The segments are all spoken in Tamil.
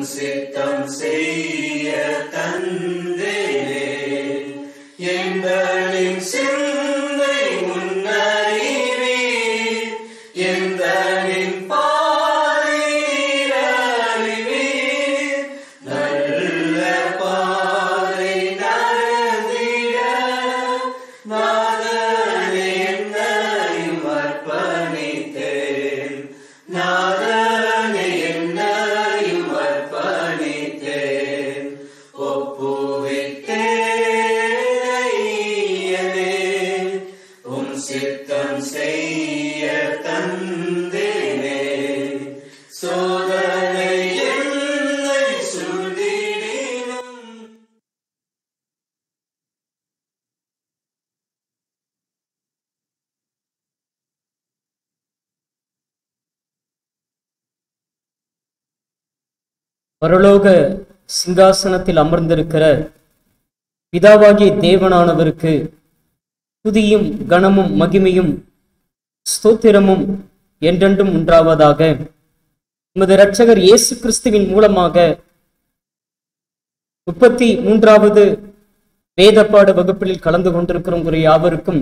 சித்தம் செய்ய தந்தேனே எங்களின் சிந்தை முன்னறிவே எங்களின் பாதை அறிவே நல்ல பாதை நடந்திட நாதனே என்னையும் அர்ப்பணித்தேன் நாதனே என்னையும் அர்ப்பணித்தேன் ஒப்புவித்தேனே உம் சித்தம் செய்ய தந்தேனே சோதனை என்னை சூழ்ந்திடினும் பரலோக சிங்காசனத்தில் அமர்ந்திருக்கிற பிதாவாகிய தேவனானவருக்கு துதியும் கனமும் மகிமையும் ஸ்தோத்திரமும் என்றென்றும் உண்டாவதாக உமது இரட்சகர் இயேசு கிறிஸ்துவின் மூலமாக முப்பத்தி மூன்றாவது வேதப்பாடு வகுப்பில் கலந்து கொண்டிருக்கிற உங்கள் யாவருக்கும்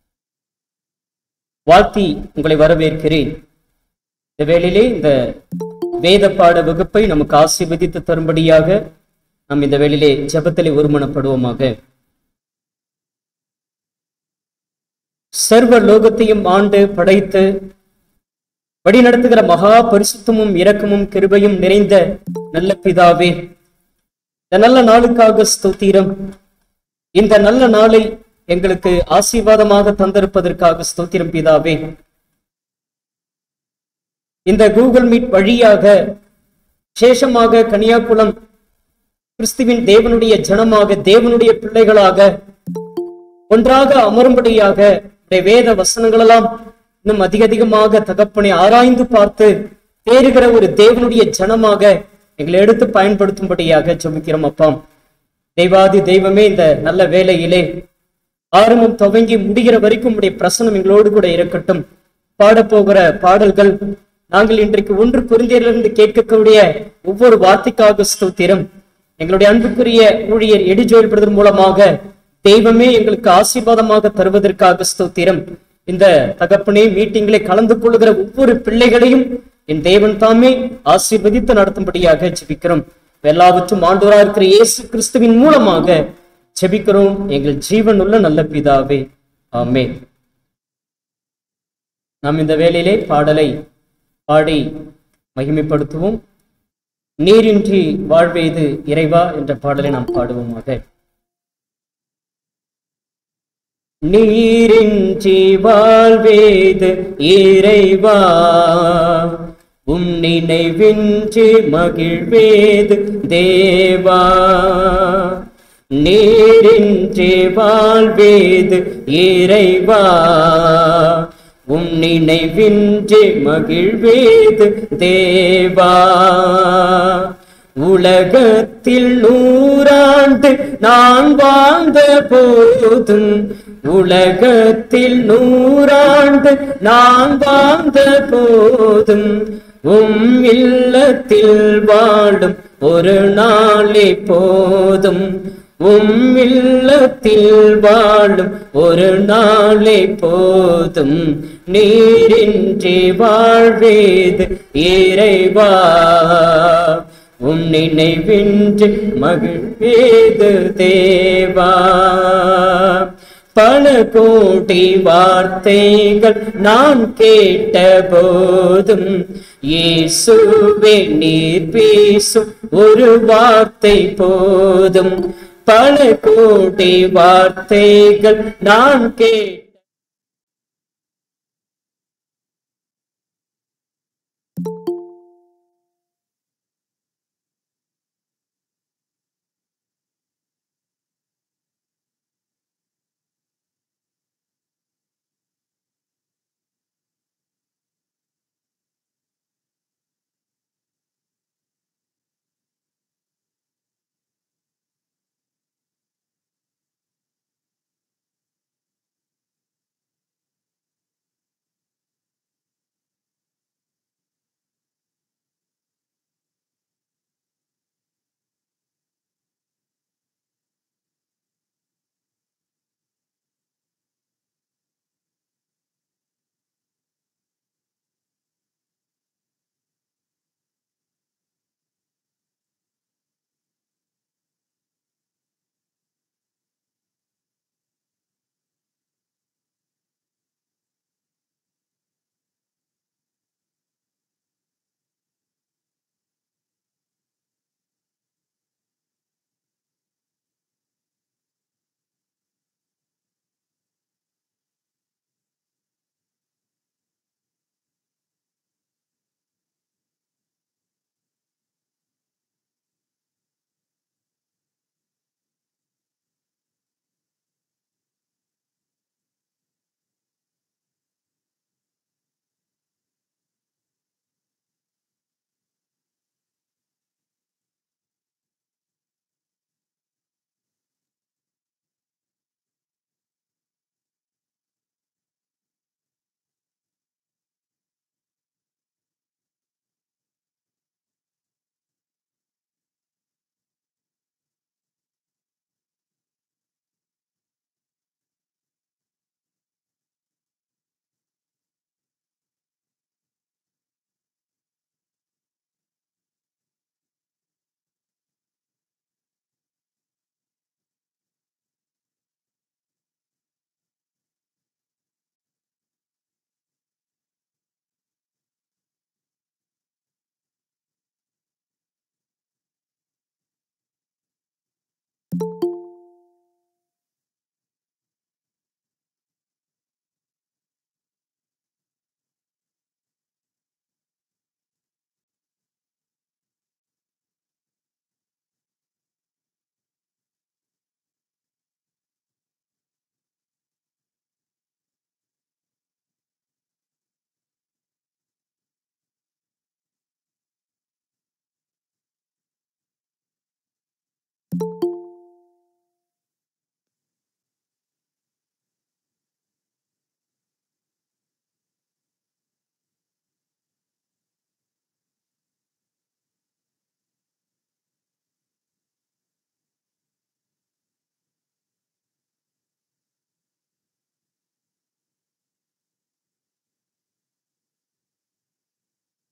வாழ்த்தி உங்களை வரவேற்கிறேன் இந்த வேளையிலே இந்த வேத பாட வகுப்பை நமக்கு ஆசீர்வதித்து தரும்படியாக நாம் இந்த வேளையிலே ஜெபத்திலே ஒருமனப்படுவோமாக சர்வ லோகத்தையும் ஆண்டு படைத்து வழிநடத்துகிற மகா பரிசுத்தமும் இரக்கமும் கிருபையும் நிறைந்த நல்ல பிதாவே இந்த நல்ல நாளுக்காக ஸ்தோத்திரம் இந்த நல்ல நாளை எங்களுக்கு ஆசீர்வாதமாக தந்திருப்பதற்காக ஸ்தோத்திரம் பிதாவே இந்த கூகுள் மீட் வழியாக விசேஷமாக கன்னியாகுளம் கிறிஸ்துவின் தேவனுடைய ஜனமாக தேவனுடைய பிள்ளைகளாக ஒன்றாக அமரும்படியாக உடைய வேத வசனங்களெல்லாம் இன்னும் அதிக அதிகமாக தகப்பனை ஆராய்ந்து பார்த்து தேறுகிற ஒரு தேவனுடைய ஜனமாக எங்களை எடுத்து பயன்படுத்தும்படியாக ஜெபிக்கிறோம் அப்பாம் தெய்வாதி தெய்வமே இந்த நல்ல வேலையிலே ஆரம்பம் துவங்கி முடிகிற வரைக்கும் உடைய பிரசனம் எங்களோடு கூட இருக்கட்டும் பாடப்போகிற பாடல்கள் நாங்கள் இன்றைக்கு ஒன்று குருந்தியிலிருந்து கேட்கக்கூடிய ஒவ்வொரு வார்த்தைக்காக ஸ்தோத்திரம் எங்களுடைய அன்புக்குரிய ஊழியர் எடிஜோயில் பிரதர் மூலமாக தெய்வமே எங்களுக்கு ஆசீர்வாதமாக தருவதற்காக ஸ்தோத்திரம் இந்த தகப்பனே மீட்டிங்களை கலந்து கொள்ளுகிற ஒவ்வொரு பிள்ளைகளையும் என் தேவன் தாமே ஆசீர்வதித்து நடத்தும்படியாக ஜெபிக்கிறோம் எல்லாவற்றும் ஆண்டவரா இருக்கிற இயேசு கிறிஸ்துவின் மூலமாக ஜெபிக்கிறோம் எங்கள் ஜீவனுள்ள நல்ல பிதாவே ஆமே நாம் இந்த வேளையிலே பாடலை பாடி மகிமைப்படுத்துவோம் நீரின்றி வாழ்வேது இறைவா என்ற பாடலை நாம் பாடுவோமாக நீரின்றி வாழ்வேது இறைவா உம் நினைவின்றி மகிழ்வேது தேவா நீரின்றி வாழ்வேது இறைவா உம் நினைவின்றி மகிழ்வேது தேவா உலகத்தில் நூறாண்டு நான் வாழ்ந்த போதும் உலகத்தில் நூறாண்டு நான் வாழ்ந்த போதும் உம் இல்லத்தில் வாழும் ஒரு நாளே போதும் உம் இல்லத்தில் வாழும் ஒரு நாளே போதும் நீரின்றி வாழ்வேது இறைவா உம் நினைவின்றி மகிழ்வேது தேவா பல கோடி வார்த்தைகள் நான் கேட்ட போதும் இயேசுவே நீர் பேசும் ஒரு வார்த்தை போதும் பல கோடி வார்த்தைகள் நான் கேட்ட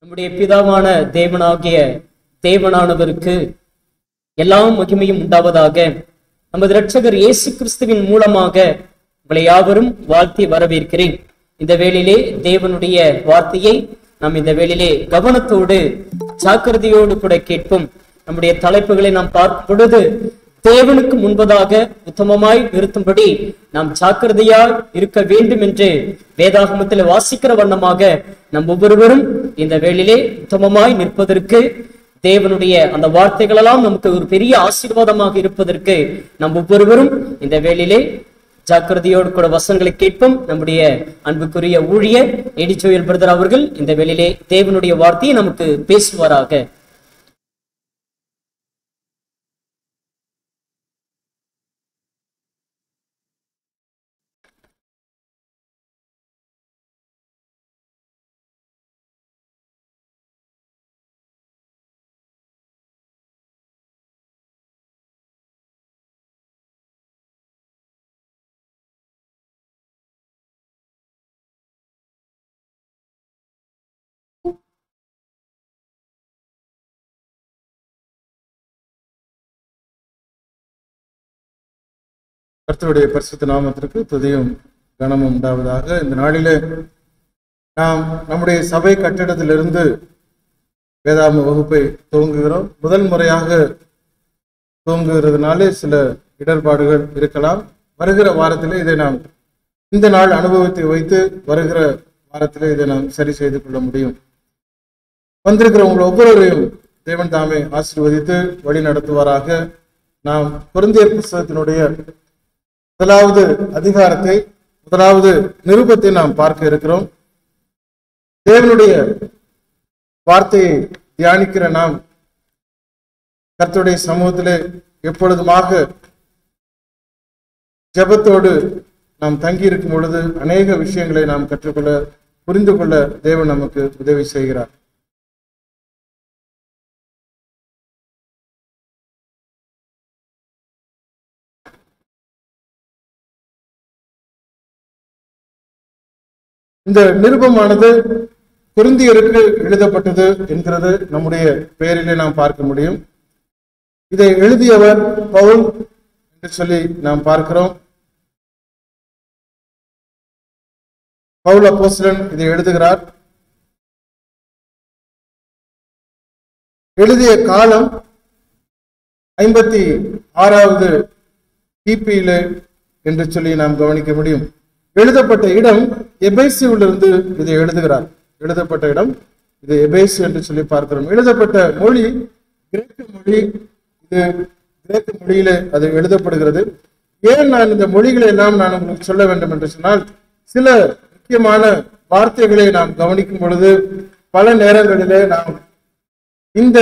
நம்முடைய பிதாவான தேவனாகிய தேவனானவருக்கு எல்லா மகிமையும் உண்டாவதாக நமது இரட்சகர் இயேசு கிறிஸ்துவின் மூலமாக உங்களை யாவரும் வாழ்த்தி வரவேற்கிறேன் இந்த வேளையிலே தேவனுடைய வார்த்தையை நாம் இந்த வேளையிலே கவனத்தோடு ஜாக்கிரதையோடு கூட கேட்போம் நம்முடைய தலைப்புகளை நாம் பார்க்கும் பொழுது தேவனுக்கு முன்பதாக உத்தமமாய் நிறுத்தும்படி நாம் ஜாக்கிரதையாய் இருக்க வேண்டும் என்று வேதாகமத்தில் வாசிக்கிற வண்ணமாக நம் ஒவ்வொருவரும் இந்த வேளையிலே உத்தமமாய் நிற்பதற்கு தேவனுடைய அந்த வார்த்தைகள் எல்லாம் நமக்கு ஒரு பெரிய ஆசீர்வாதமாக இருப்பதற்கு நம் ஒவ்வொருவரும் இந்த வேளையிலே ஜாக்கிரதையோடு கூட வசனங்களை கேட்போம் நம்முடைய அன்புக்குரிய ஊழியர் எடிச்சோயல் பிரதர் அவர்கள் இந்த வேளையிலே தேவனுடைய வார்த்தையை நமக்கு பேசுவாராக கர்த்தருடைய பரிசுத்த நாமத்திற்கு துதியும் கனமும் உண்டாவதாக இந்த நாளிலே நாம் நம்முடைய சபை கட்டிடத்திலிருந்து வேதாம வகுப்பை துவங்குகிறோம் முதல் முறையாக துவங்குகிறதுனாலே சில இடர்பாடுகள் இருக்கலாம் வருகிற வாரத்திலே இதை நாம் இந்த நாள் அனுபவத்தை வைத்து வருகிற வாரத்திலே இதை நாம் சரி செய்து கொள்ள முடியும் வந்திருக்கிற உங்கள் ஒவ்வொருவரையும் தேவன் தாமே ஆசீர்வதித்து வழி நடத்துவாராக நாம் குருந்தியர் புஸ்தகத்தினுடைய முதலாவது அதிகாரத்தை முதலாவது நிருபத்தை நாம் பார்க்க இருக்கிறோம் தேவனுடைய வார்த்தையை தியானிக்கிற நாம் கர்த்தருடைய சமூகத்திலே எப்பொழுதுமாக ஜெபத்தோடு நாம் தங்கி இருக்கும் பொழுது அநேக விஷயங்களை நாம் கற்றுக்கொள்ள புரிந்து கொள்ள தேவன் நமக்கு உதவி செய்கிறார் இந்த நிருபமானது குருந்தியருக்கு எழுதப்பட்டது என்கிறது நம்முடைய பெயரிலே நாம் பார்க்க முடியும் இதை எழுதியவர் பவுல் என்று சொல்லி நாம் பார்க்கிறோம் பவுல் அப்போஸ்தலன் இதை எழுதுகிறார் எழுதிய காலம் ஐம்பத்தி ஆறாவது கிபியிலே என்று சொல்லி நாம் கவனிக்க முடியும் எழுதப்பட்ட இடம் எபேசியிலிருந்து இதை எழுதுகிறார் எழுதப்பட்ட இடம் இது எபேசு என்று சொல்லி பார்க்கிறோம் எழுதப்பட்ட மொழி கிரேக்க மொழி இது கிரேக்க மொழியிலே அது எழுதப்படுகிறது ஏன் நான் இந்த மொழிகளை எல்லாம் நான் உங்களுக்கு சொல்ல வேண்டும் என்று சொன்னால் சில முக்கியமான வார்த்தைகளை நாம் கவனிக்கும் பொழுது பல நேரங்களிலே நாம் இந்த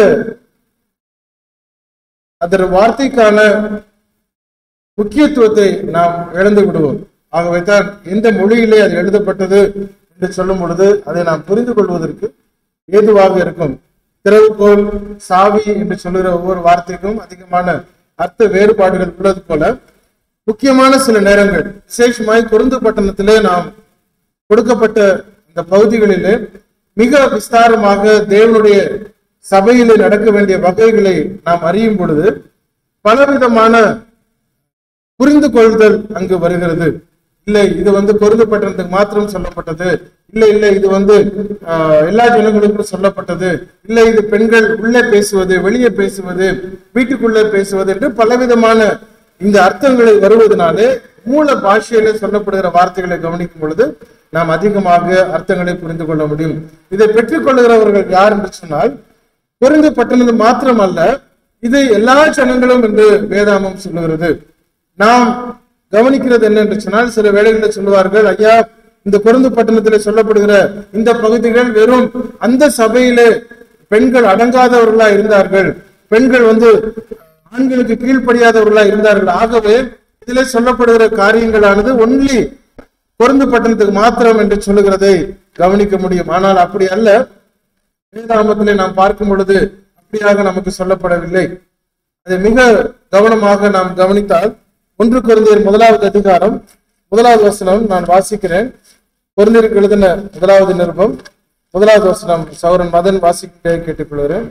அதன் வார்த்தைக்கான முக்கியத்துவத்தை நாம் இழந்து விடுவோம் ஆகவே தான் எந்த மொழியிலே அது எழுதப்பட்டது என்று சொல்லும் பொழுது அதை நாம் புரிந்து கொள்வதற்கு ஏதுவாக இருக்கும் திறவுகோல் சாவி என்று சொல்லுகிற ஒவ்வொரு வார்த்தைக்கும் அதிகமான அர்த்த வேறுபாடுகள் உள்ளது போல முக்கியமான சில நேரங்கள் விசேஷமாய் குருந்து பட்டணத்திலே நாம் கொடுக்கப்பட்ட இந்த பகுதிகளிலே மிக விஸ்தாரமாக தேவனுடைய சபையிலே நடக்க வேண்டிய வகைகளை நாம் அறியும் பொழுது பலவிதமான புரிந்து கொள்தல் அங்கு வருகிறது இல்லை இது வந்து பொருந்து பட்டணத்துக்கு மாத்திரம் சொல்லப்பட்டது இல்லை இல்லை இது வந்து ஆஹ், எல்லா ஜனங்களுக்கும் சொல்லப்பட்டது இல்லை இது பெண்கள் உள்ளே பேசுவது வெளியே பேசுவது வீட்டுக்குள்ளே பேசுவது என்று பலவிதமான இந்த அர்த்தங்களை வருவதனாலே மூல பாஷையிலே சொல்லப்படுகிற வார்த்தைகளை கவனிக்கும் பொழுது நாம் அதிகமாக அர்த்தங்களை புரிந்து கொள்ள முடியும் இதை பெற்றுக்கொள்கிறவர்கள் யார் என்று சொன்னால் பொருந்து பட்டணது மாத்திரமல்ல இது எல்லா ஜனங்களும் என்று வேதாமம் சொல்லுகிறது நாம் கவனிக்கிறது என்ன என்று சொன்னால் சில வேளைகளில் சொல்லுவார்கள் ஐயா இந்த குருந்து பட்டணத்தில் சொல்லப்படுகிற இந்த பகுதிகள் வெறும் அந்த சபையிலே பெண்கள் அடங்காதவர்களா இருந்தார்கள் பெண்கள் வந்து ஆண்களுக்கு கீழ்ப்படியாதவர்களா இருந்தார்கள் ஆகவே இதிலே சொல்லப்படுகிற காரியங்களானது ஒன்லி பொருந்து பட்டணத்துக்கு மாத்திரம் என்று சொல்லுகிறதை கவனிக்க முடியும் ஆனால் அப்படி அல்ல வேதாமத்திலே நாம் பார்க்கும் பொழுது அப்படியாக நமக்கு சொல்லப்படவில்லை அதை மிக கவனமாக நாம் கவனித்தால் ஒன்று குருந்தியர் முதலாவது அதிகாரம் முதலாவது வசனம் நான் வாசிக்கிறேன் குருந்தியருக்கு எழுதின முதலாவது நிருபம் முதலாவது வசனம் சௌரன் மதன் வாசிக்க கேட்டுக்கொள்கிறேன்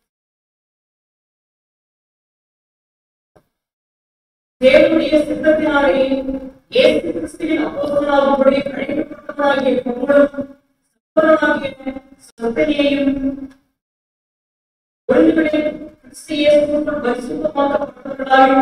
தேவனுடைய சித்தத்தினாலே இயேசு கிறிஸ்துவின் அப்போஸ்தலனாகும்படி அழைக்கப்பட்டவராகிய பவுலும் சகோதரனாகிய சந்ததியையும் ஒழுங்குகளை கிறிஸ்து இயேசுவுக்குள் பரிசுத்தமாக்கப்பட்டவர்களாய்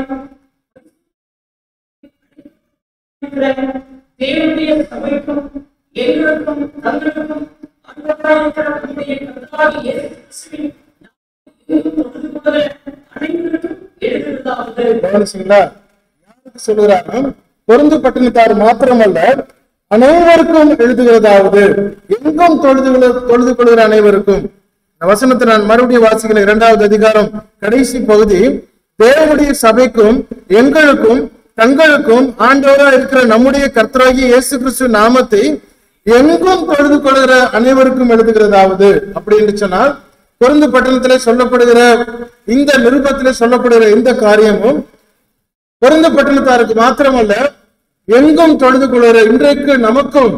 இருக்கிற தேவனுடைய சபைக்கும் எங்களுக்கும் தங்களுக்கும் அன்பராயிருக்கிற நம்முடைய கர்த்தராகிய இயேசு கிறிஸ்துவின் நாமத்தில் தொழுது கொள்கிற அனைவருக்கும் எழுதுவதாவது கவனிச்சீங்களா யாருக்கு சொல்லுகிறாங்க பொருந்து பட்டினத்தார் மாத்திரமல்ல அனைவருக்கும் எழுதுகிறதாவது எங்கும் தொழுது கொள்ள- தொழுது கொள்கிற அனைவருக்கும் இந்த வசனத்தை நான் மறுபடியும் வாசிக்கிறேன் இரண்டாவது அதிகாரம் கடைசி பகுதி தேவனுடைய சபைக்கும் எங்களுக்கும் தங்களுக்கும் ஆண்டவரா இருக்கிற நம்முடைய கர்த்தராகிய இயேசு கிறிஸ்து நாமத்தை எங்கும் தொழுது கொள்கிற அனைவருக்கும் எழுதுகிறதாவது அப்படி என்று சொன்னால் பொருந்து பட்டணத்திலே சொல்லப்படுகிற இந்த நிருபத்திலே சொல்லப்படுகிற இந்த காரியமும் பொருந்து பட்டணத்தாருக்கு மாத்திரமல்ல எங்கும் தொழுது கொள்கிற இன்றைக்கு நமக்கும்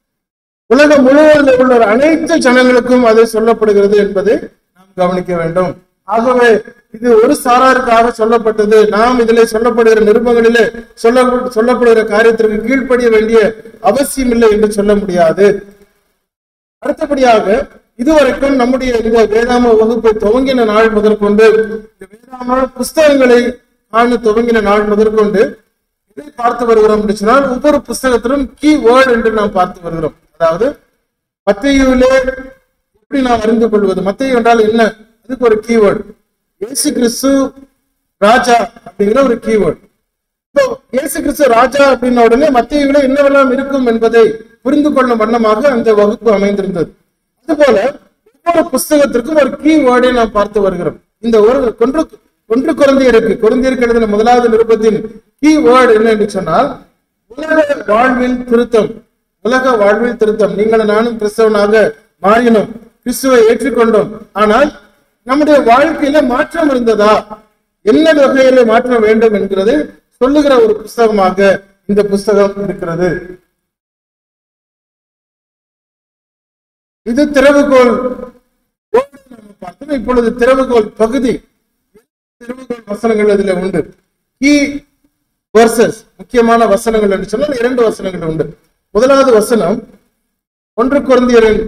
உலகம் முழுவதும் உள்ள அனைத்து ஜனங்களுக்கும் அது சொல்லப்படுகிறது என்பதை நாம் கவனிக்க வேண்டும் ஆகவே இது ஒரு சாராருக்காக சொல்லப்பட்டது நாம் இதிலே சொல்லப்படுகிற நிருபங்களிலே சொல்ல சொல்லப்படுகிற காரியத்திற்கு கீழ்ப்படிய வேண்டிய அவசியம் இல்லை என்று சொல்ல முடியாது அடுத்தபடியாக இதுவரைக்கும் நம்முடைய இந்த வேதாம வகுப்பை துவங்கின நாள் முதற்கொண்டு இந்த வேதாம புஸ்தகங்களை காண துவங்கின நாள் முதற்கொண்டு இதை பார்த்து வருகிறோம் என்று சொன்னால் ஒவ்வொரு புஸ்தகத்திலும் கீ வேர்ட் என்று நாம் பார்த்து வருகிறோம் அதாவது மத்தையிலே எப்படி நாம் அறிந்து கொள்வது மத்தையு என்றால் என்ன அதுக்கு ஒரு கீவேர்டு இயேசு கிறிஸ்து ராஜா அப்படிங்கிற ஒரு கீவேர்டு இப்போ இயேசு கிறிஸ்து ராஜா அப்படின்ன உடனே மத்தியில என்னவெல்லாம் இருக்கும் என்பதை புரிந்து கொள்ளும் வண்ணமாக அந்த வகுப்பு அமைந்திருந்தது அதுபோல ஒவ்வொரு புஸ்தகத்திற்கும் ஒரு கீ வேர்டை நாம் பார்த்து வருகிறோம் இந்த ஒரு கொன்று ஒன்று குழந்தையருக்கு குழந்தையருக்கு எழுதின முதலாவது நிருபத்தின் கீ வேர்டு என்ன என்று சொன்னால் உலக வாழ்வில் திருத்தம் உலக வாழ்வில் திருத்தம் நீங்கள் நானும் கிறிஸ்தவனாக மாறினோம் கிறிஸ்துவை ஏற்றுக்கொண்டோம் ஆனால் நம்முடைய வாழ்க்கையில மாற்றம் இருந்ததா என்ன வகையில மாற்ற வேண்டும் என்கிறது சொல்லுகிற ஒரு புஸ்தகமாக இந்த புஸ்தகம் இருக்கிறது இது திறவுகோல் நம்ம பார்த்தோம் இப்பொழுது திறவுகோல் பகுதி திறவுகோல் வசனங்கள் இதுல உண்டு கீ வர்சஸ் முக்கியமான வசனங்கள் என்று சொன்னால் இரண்டு வசனங்கள் உண்டு முதலாவது வசனம் ஒன்று குழந்தையரின்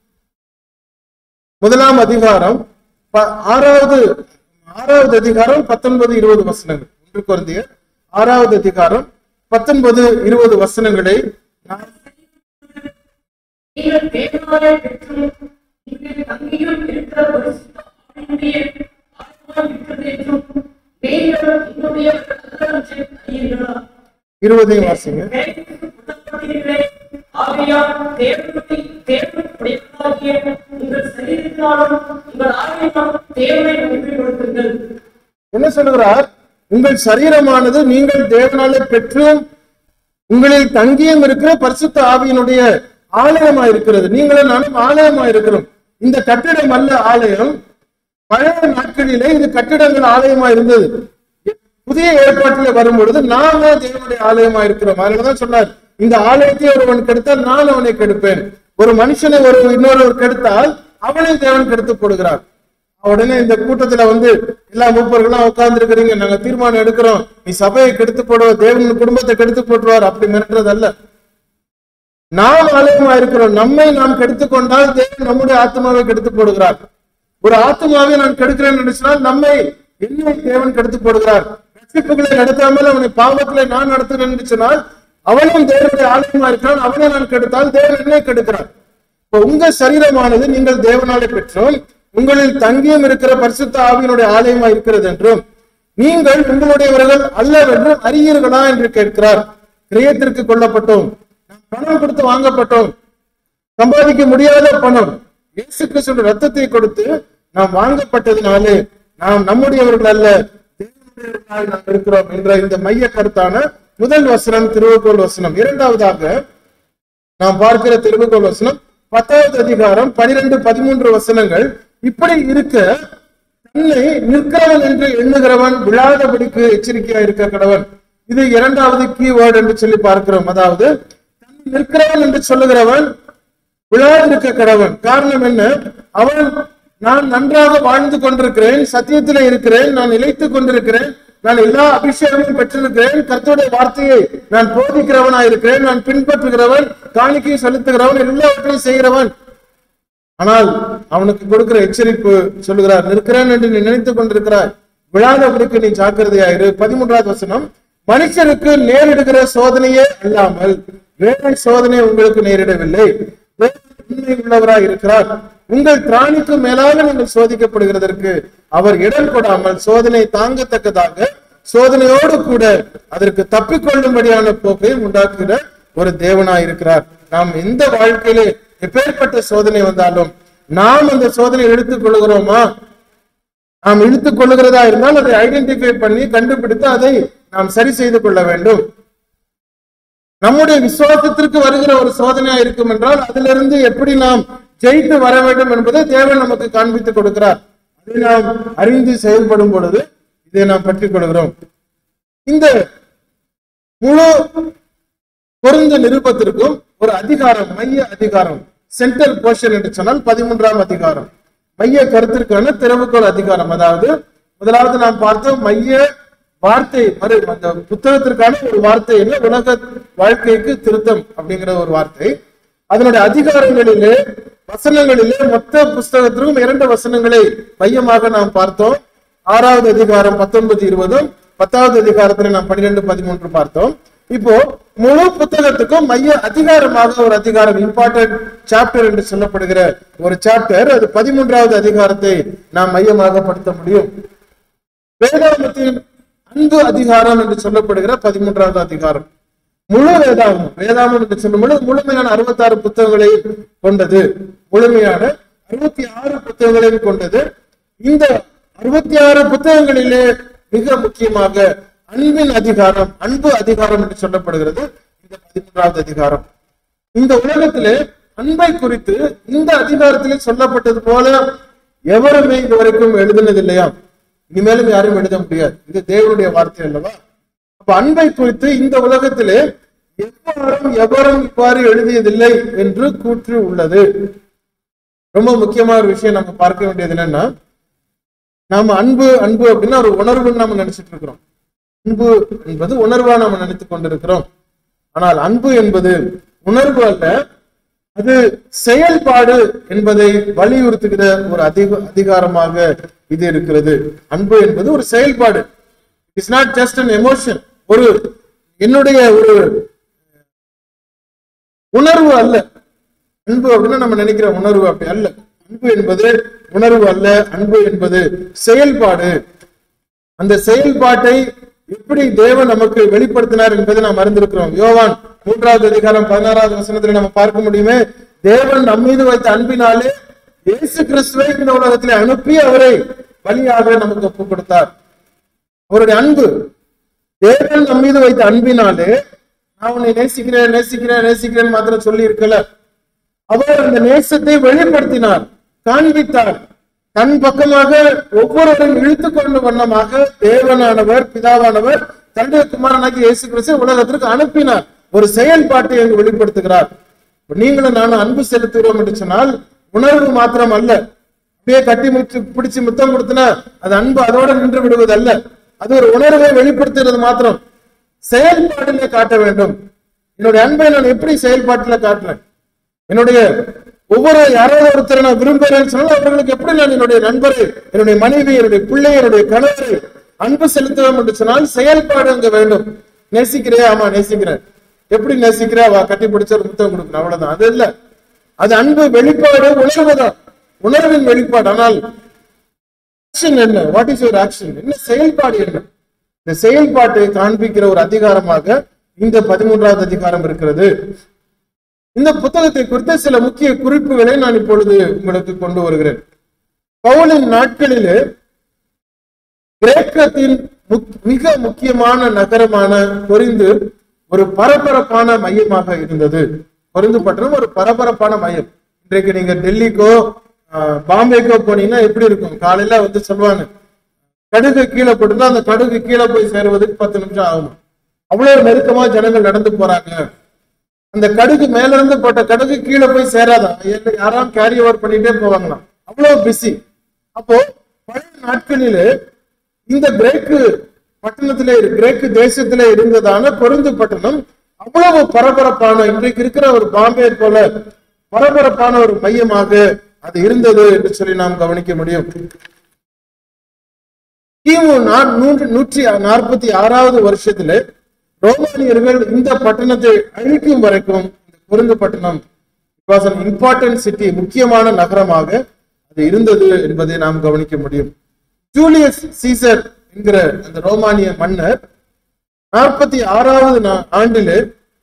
முதலாம் அதிகாரம் ப- ஆறாவது ஆறாவது அதிகாரம் பத்தொன்பது இருபது வசனங்கள் ஒன்று குழந்தையர் ஆறாவது அதிகாரம் பத்தொன்பது இருபது வசனங்களை நான் நீங்கள் தேவனாலே பெற்றும் உங்கள் தங்கியும் இருக்கிற பரிசுத்த ஆவியினுடைய ஆத்மாவில் இருக்கிறது என்றும் நீங்கள் உங்களுடைய கல்லறம் செய்து அறியீர்களா? இருபதையும் வாசிங்க தேவனுக்கு புத்தகப்படுகிறீர்களே, ஆகையால் தேவனுடைய தேவனுடையவர்களாகிய உங்கள் சரீரத்தினாலும் உங்கள் ஆவியினாலும் தேவனை மகிமைப்படுத்துங்கள் என்ன சொல்லுகிறார் உங்கள் சரீரமானது நீங்கள் தேவனாலே பெற்றும் உங்களில் தங்கியும் இருக்கிற பரிசுத்த ஆவியினுடைய ஆலயமா இருக்கிறது நீங்களும் நானும் ஆலயமா இருக்கிறோம் இந்த கட்டிடம் அல்ல ஆலயம் பழைய நாட்களிலே இது கட்டிடங்கள் ஆலயமா இருந்தது புதிய ஏற்பாட்டில வரும் பொழுது நாம தேவனுடைய ஆலயமா இருக்கிறோம் அதனாலதான் சொன்னார் இந்த ஆலயத்தை ஒருவன் கெடுத்தால் நான் அவனை கெடுப்பேன் ஒரு மனுஷனை ஒரு இன்னொருவர் கெடுத்தால் அவனை தேவன் கெடுத்து போடுகிறார் உடனே இந்த கூட்டத்துல வந்து எல்லா மூப்பர்களும் உட்கார்ந்து இருக்கிறீங்க நாங்க தீர்மானம் எடுக்கிறோம் நீ சபையை கெடுத்து போடுவ தேவன் குடும்பத்தை கெடுத்து போட்டுருவார் அப்படி மிரட்டுறது அல்ல நாம் ஆலயமா இருக்கிறோம் நம்மை நாம் கெடுத்து கொண்டால் தேவன் நம்முடைய ஆத்மாவை கெடுத்து போடுகிறார் ஒரு ஆத்மாவை நான் கெடுக்கிறேன் என்று சொன்னால் நம்மை என்னை தேவன் கெடுத்து போடுகிறார் ரட்சிப்புகளை நடத்தாமல் அவனை பாவத்திலே நான் நடத்துகிறேன் என்று சொன்னால் அவனும் தேவனுடைய ஆலயமா இருக்கிறான் அவனை நான் கெடுத்தால் தேவன் என்னை கெடுக்கிறார் இப்ப உங்க சரீரமானது நீங்கள் தேவனாலே பெற்றோம் உங்களில் தங்கியும் இருக்கிற பரிசுத்த ஆவியினுடைய ஆலயமா இருக்கிறது என்றும் நீங்கள் உங்களுடையவர்கள் அல்லவென்றும் அறியீர்களா என்று கேட்கிறார் கிரியத்திற்கு கொல்லப்பட்டோம் நாம் பணம் கொடுத்து வாங்கப்பட்டோம் சம்பாதிக்க முடியாத பணம் இயேசு கிறிஸ்துவின் ரத்தத்தை கொடுத்து நாம் வாங்கப்பட்டதினாலே நாம் நம்முடையவர்கள் அல்ல தேவனுடையவர்களாய் நாம் இருக்கிறோம் என்ற இந்த மைய கருத்தான முதல் வசனம் திருவக்கோள் வசனம் இரண்டாவதாக நாம் பார்க்கிற திருவக்கோள் வசனம் பத்தாவது அதிகாரம் பனிரெண்டு பதிமூன்று வசனங்கள் இப்படி இருக்க தன்னை நிற்கிறவன் என்று எண்ணுகிறவன் விழாதபடிக்கு எச்சரிக்கையா இருக்க கடவன் இது இரண்டாவது கீவேர்டு என்று சொல்லி பார்க்கிறோம் அதாவது தன்னை நிற்கிறவன் என்று சொல்லுகிறவன் விழாதிருக்க கடவன் காரணம் என்ன அவன் நான் நன்றாக வாழ்ந்து கொண்டிருக்கிறேன் சத்தியத்திலே இருக்கிறேன் நான் நிலைத்துக் கொண்டிருக்கிறேன் நான் எல்லா அபிஷேகமும் பெற்றிருக்கிறேன் கர்த்தருடைய வார்த்தையை நான் போதிக்கிறவனா இருக்கிறேன் நான் பின்பற்றுகிறவன் காணிக்கை செலுத்துகிறவன் எல்லாவற்றையும் செய்கிறவன் ஆனால் அவனுக்கு கொடுக்கிற எச்சரிப்பு சொல்லுகிறார் நிற்கிறேன் என்று நீ நினைத்துக் கொண்டிருக்கிறாய் விழாதவனுக்கு நீ ஜாக்கிரதையாயிரு பதிமூன்றாவது வசனம் மனுஷருக்கு நேரிடுகிற சோதனையே அல்லாமல் வேற சோதனை உங்களுக்கு நேரிடவில்லை தேவன் உண்மை உள்ளவராய் இருக்கிறார் உங்கள் திராணிக்கு மேலாக நீங்கள் சோதிக்கப்படுகிறதற்கு அவர் இடம் கொடாமல் சோதனை தாங்கத்தக்கதாக சோதனையோடு கூட அதற்கு தப்பிக்கொள்ளும்படியான போக்கை உண்டாக்குகிற ஒரு தேவனாய் இருக்கிறார் நாம் எந்த வாழ்க்கையிலே எப்பேற்பட்ட சோதனை வந்தாலும் நாம் அந்த சோதனை எடுத்துக் கொள்கிறோமா நாம் இழுத்துக் கொள்ளுகிறதா இருந்தால் அதை ஐடென்டிஃபை பண்ணி கண்டுபிடித்து அதை நாம் சரி செய்து கொள்ள வேண்டும் நம்முடைய விசுவாசத்திற்கு வருகிற ஒரு சோதனையா இருக்கும் என்றால் அதிலிருந்து எப்படி நாம் ஜெயித்து வர வேண்டும் என்பதை தேவன் நமக்கு காண்பித்து கொடுக்கிறார் அதை நாம் அறிந்து செயல்படும் பொழுது இதை நாம் பற்றிக் கொள்கிறோம் இந்த முழு பொருந்த நிருபத்திற்கும் ஒரு அதிகாரம் மைய அதிகாரம் சென்ட்ரல் போர்ஷன் என்று சொன்னால் பதிமூன்றாம் அதிகாரம் மைய கருத்திற்கான திறவுகோள் அதிகாரம் அதாவது முதலாவது நாம் பார்த்தோம் மைய வார்த்தை மறு அந்த புத்தகத்திற்கான ஒரு வார்த்தை என்ன உலக வாழ்க்கைக்கு திருத்தம் அப்படிங்கிற ஒரு வார்த்தை அதனுடைய அதிகாரங்களிலே வசனங்களிலே மொத்த புஸ்தகத்திற்கும் இரண்டு வசனங்களை மையமாக நாம் பார்த்தோம் ஆறாவது அதிகாரம் பத்தொன்பது இருபதும் பத்தாவது அதிகாரத்துல நாம் பன்னிரெண்டு பதிமூன்று பார்த்தோம் இப்போ முழு புத்தகத்துக்கும் மைய அதிகாரமாக ஒரு அதிகாரம் இம்பார்ட்டன்ட் சாப்டர் என்று சொல்லப்படுகிற ஒரு சாப்டர் அது பதிமூன்றாவது அதிகாரத்தை நாம் மையமாக படுத்த முடியும் வேதாகமத்தின் அன்பு அதிகாரம் என்று சொல்லப்படுகிற பதிமூன்றாவது அதிகாரம் முழு வேதாகமம் வேதாகமம் என்று சொல்லும் பொழுது முழுமையான அறுபத்தாறு புத்தகங்களை கொண்டது முழுமையான அறுபத்தி ஆறு புத்தகங்களையும் கொண்டது இந்த அறுபத்தி ஆறு புத்தகங்களிலே மிக முக்கியமாக அன்பின் அதிகாரம் அன்பு அதிகாரம் என்று சொல்லப்படுகிறது இந்த பதிமூன்றாவது அதிகாரம் இந்த உலகத்திலே அன்பை குறித்து இந்த அதிகாரத்திலே சொல்லப்பட்டது போல எவருமே இதுவரைக்கும் எழுதினது இல்லையா இனிமேலும் யாரும் எழுத முடியாது இது தேவனுடைய வார்த்தை அல்லவா அப்ப அன்பை குறித்து இந்த உலகத்திலே எவ்வாறும் எவரும் இவ்வாறு எழுதியதில்லை என்று கூற்று உள்ளது ரொம்ப முக்கியமான ஒரு விஷயம் நம்ம பார்க்க வேண்டியது என்னன்னா நாம அன்பு அன்பு அப்படின்னா ஒரு உணர்வுன்னு நம்ம நினைச்சிட்டு இருக்கிறோம் அன்பு என்பது உணர்வா நம்ம நினைத்துக் கொண்டிருக்கிறோம் ஆனால் அன்பு என்பது உணர்வு அல்ல அது செயல்பாடு என்பதை வலியுறுத்துகிற ஒரு அதிக அதிகாரமாக இது இருக்கிறது அன்பு என்பது ஒரு செயல்பாடு it's not just an emotion ஒரு என்னுடைய ஒரு உணர்வு அல்ல அன்பு அப்படின்னா நம்ம நினைக்கிற உணர்வு அப்படி அல்ல அன்பு என்பது உணர்வு அல்ல அன்பு என்பது செயல்பாடு அந்த செயல்பாட்டை எப்படி தேவன் நமக்கு வெளிப்படுத்தினார் என்பதை நாம் அறிந்திருக்கிறோம் யோவான் மூன்றாவது அதிகாரம் பதினாறாவது வசனத்தில் நம்ம பார்க்க முடியுமே தேவன் நம் மீது வைத்த அன்பினாலே இயேசு கிறிஸ்துவை இந்த உலகத்திலே அனுப்பி அவரை பலியாக நமக்கு ஒப்புக் கொடுத்தார் அவருடைய அன்பு தேவன் நம் மீது வைத்த அன்பினாலே நான் உன்னை நேசிக்கிறேன் நேசிக்கிறேன் நேசிக்கிறேன் மாத்திரம் சொல்லி இருக்கல அவர் அந்த நேசத்தை வெளிப்படுத்தினார் காண்பித்தார் தன் பக்கமாக ஒவ்வொருவரும் இழுத்து கொண்டு வண்ணமாக தேவனானவர் பிதாவானவர் தன்னுடைய குமாரனாகி இயேசு கிறிஸ்து உலகத்திற்கு அனுப்பினார் ஒரு செயல்பாட்டை அங்கு வெளிப்படுத்துகிறார் இப்ப நீங்களும் நானும் அன்பு செலுத்துகிறோம் என்று சொன்னால் உணர்வு மாத்திரம் அல்ல அப்படியே கட்டி முச்சு பிடிச்சு முத்தம் கொடுத்தனா அது அன்பு அதோட நின்று விடுவது அல்ல அது ஒரு உணர்வை வெளிப்படுத்துகிறது மாத்திரம் செயல்பாட்டிலே காட்ட வேண்டும் என்னுடைய அன்பை நான் எப்படி செயல்பாட்டில காட்டுறேன் என்னுடைய ஒவ்வொரு யாராவது ஒருத்தரை நான் விரும்புகிறேன்னு சொன்னால் அவர்களுக்கு எப்படி நான் என்னுடைய நண்பரை என்னுடைய மனைவி என்னுடைய பிள்ளை என்னுடைய கணவரை அன்பு செலுத்துவோம் என்று சொன்னால் செயல்பாடு அங்க வேண்டும் நேசிக்கிறியா ஆமா நேசிக்கிறேன் எப்படி நேசிக்கிறா வா கட்டி பிடிச்ச ஒரு முத்தம் கொடுக்கணும் அவ்வளவுதான் அது இல்ல அது அன்பு வெளிப்பாடு உணர்வுதான் உணர்வின் வெளிப்பாடு ஆனால் ஆக்ஷன் என்ன வாட் இஸ் யுவர் ஆக்ஷன் என்ன செயல்பாடு என்ன இந்த செயல்பாட்டை காண்பிக்கிற ஒரு அதிகாரமாக இந்த பதிமூன்றாவது அதிகாரம் இருக்கிறது இந்த புத்தகத்தை குறித்த சில முக்கிய குறிப்புகளை நான் இப்பொழுது உங்களுக்கு கொண்டு வருகிறேன் பவுலின் நாட்களிலே கிரேக்கத்தின் முக்- மிக முக்கியமான நகரமான கொரிந்து ஒரு பரபரப்பான மையமாக இருந்தது கொரிந்து பட்டணம் ஒரு பரபரப்பான மையம் இன்றைக்கு நீங்க டெல்லிக்கோ ஆஹ், பாம்பேக்கோ போனீங்கன்னா எப்படி இருக்கும் காலையில வந்து சொல்லுவாங்க கடுகு கீழே போட்டுதான் அந்த கடுகு கீழே போய் சேருவதற்கு பத்து நிமிஷம் ஆகும் அவ்வளவு நெருக்கமா ஜனங்கள் நடந்து போறாங்க அந்த கடுகு மேல இருந்து போட்ட கடுகு கீழே போய் சேராதான் இல்ல யாராவது கேரி ஓவர் பண்ணிட்டே போவாங்களாம் அவ்வளவு பிஸி அப்போ பழைய நாட்களிலே இந்த கிரேக்கு பட்டணத்திலே கிரேக்கு தேசத்திலே இருந்ததான கொருந்து பட்டணம் அவ்வளவு பரபரப்பான இன்றைக்கு இருக்கிற ஒரு பாம்பே போல பரபரப்பான ஒரு மையமாக அது இருந்தது என்று சொல்லி நாம் கவனிக்க முடியும் கிமு நா- நூற்று- நூற்றி நாற்பத்தி ஆறாவது வருஷத்துல ரோமானியர்கள் இந்த பட்டணத்தை அழிக்கும் வரைக்கும் இந்த கொருந்து பட்டணம் வாஸ் an important சிட்டி முக்கியமான நகரமாக அது இருந்தது என்பதை நாம் கவனிக்க முடியும் ஜூலியஸ் சீசர் என்கிற அந்த ரோமானிய மன்னர் நாற்பத்தி ஆறாவது நா- ஆண்டிலே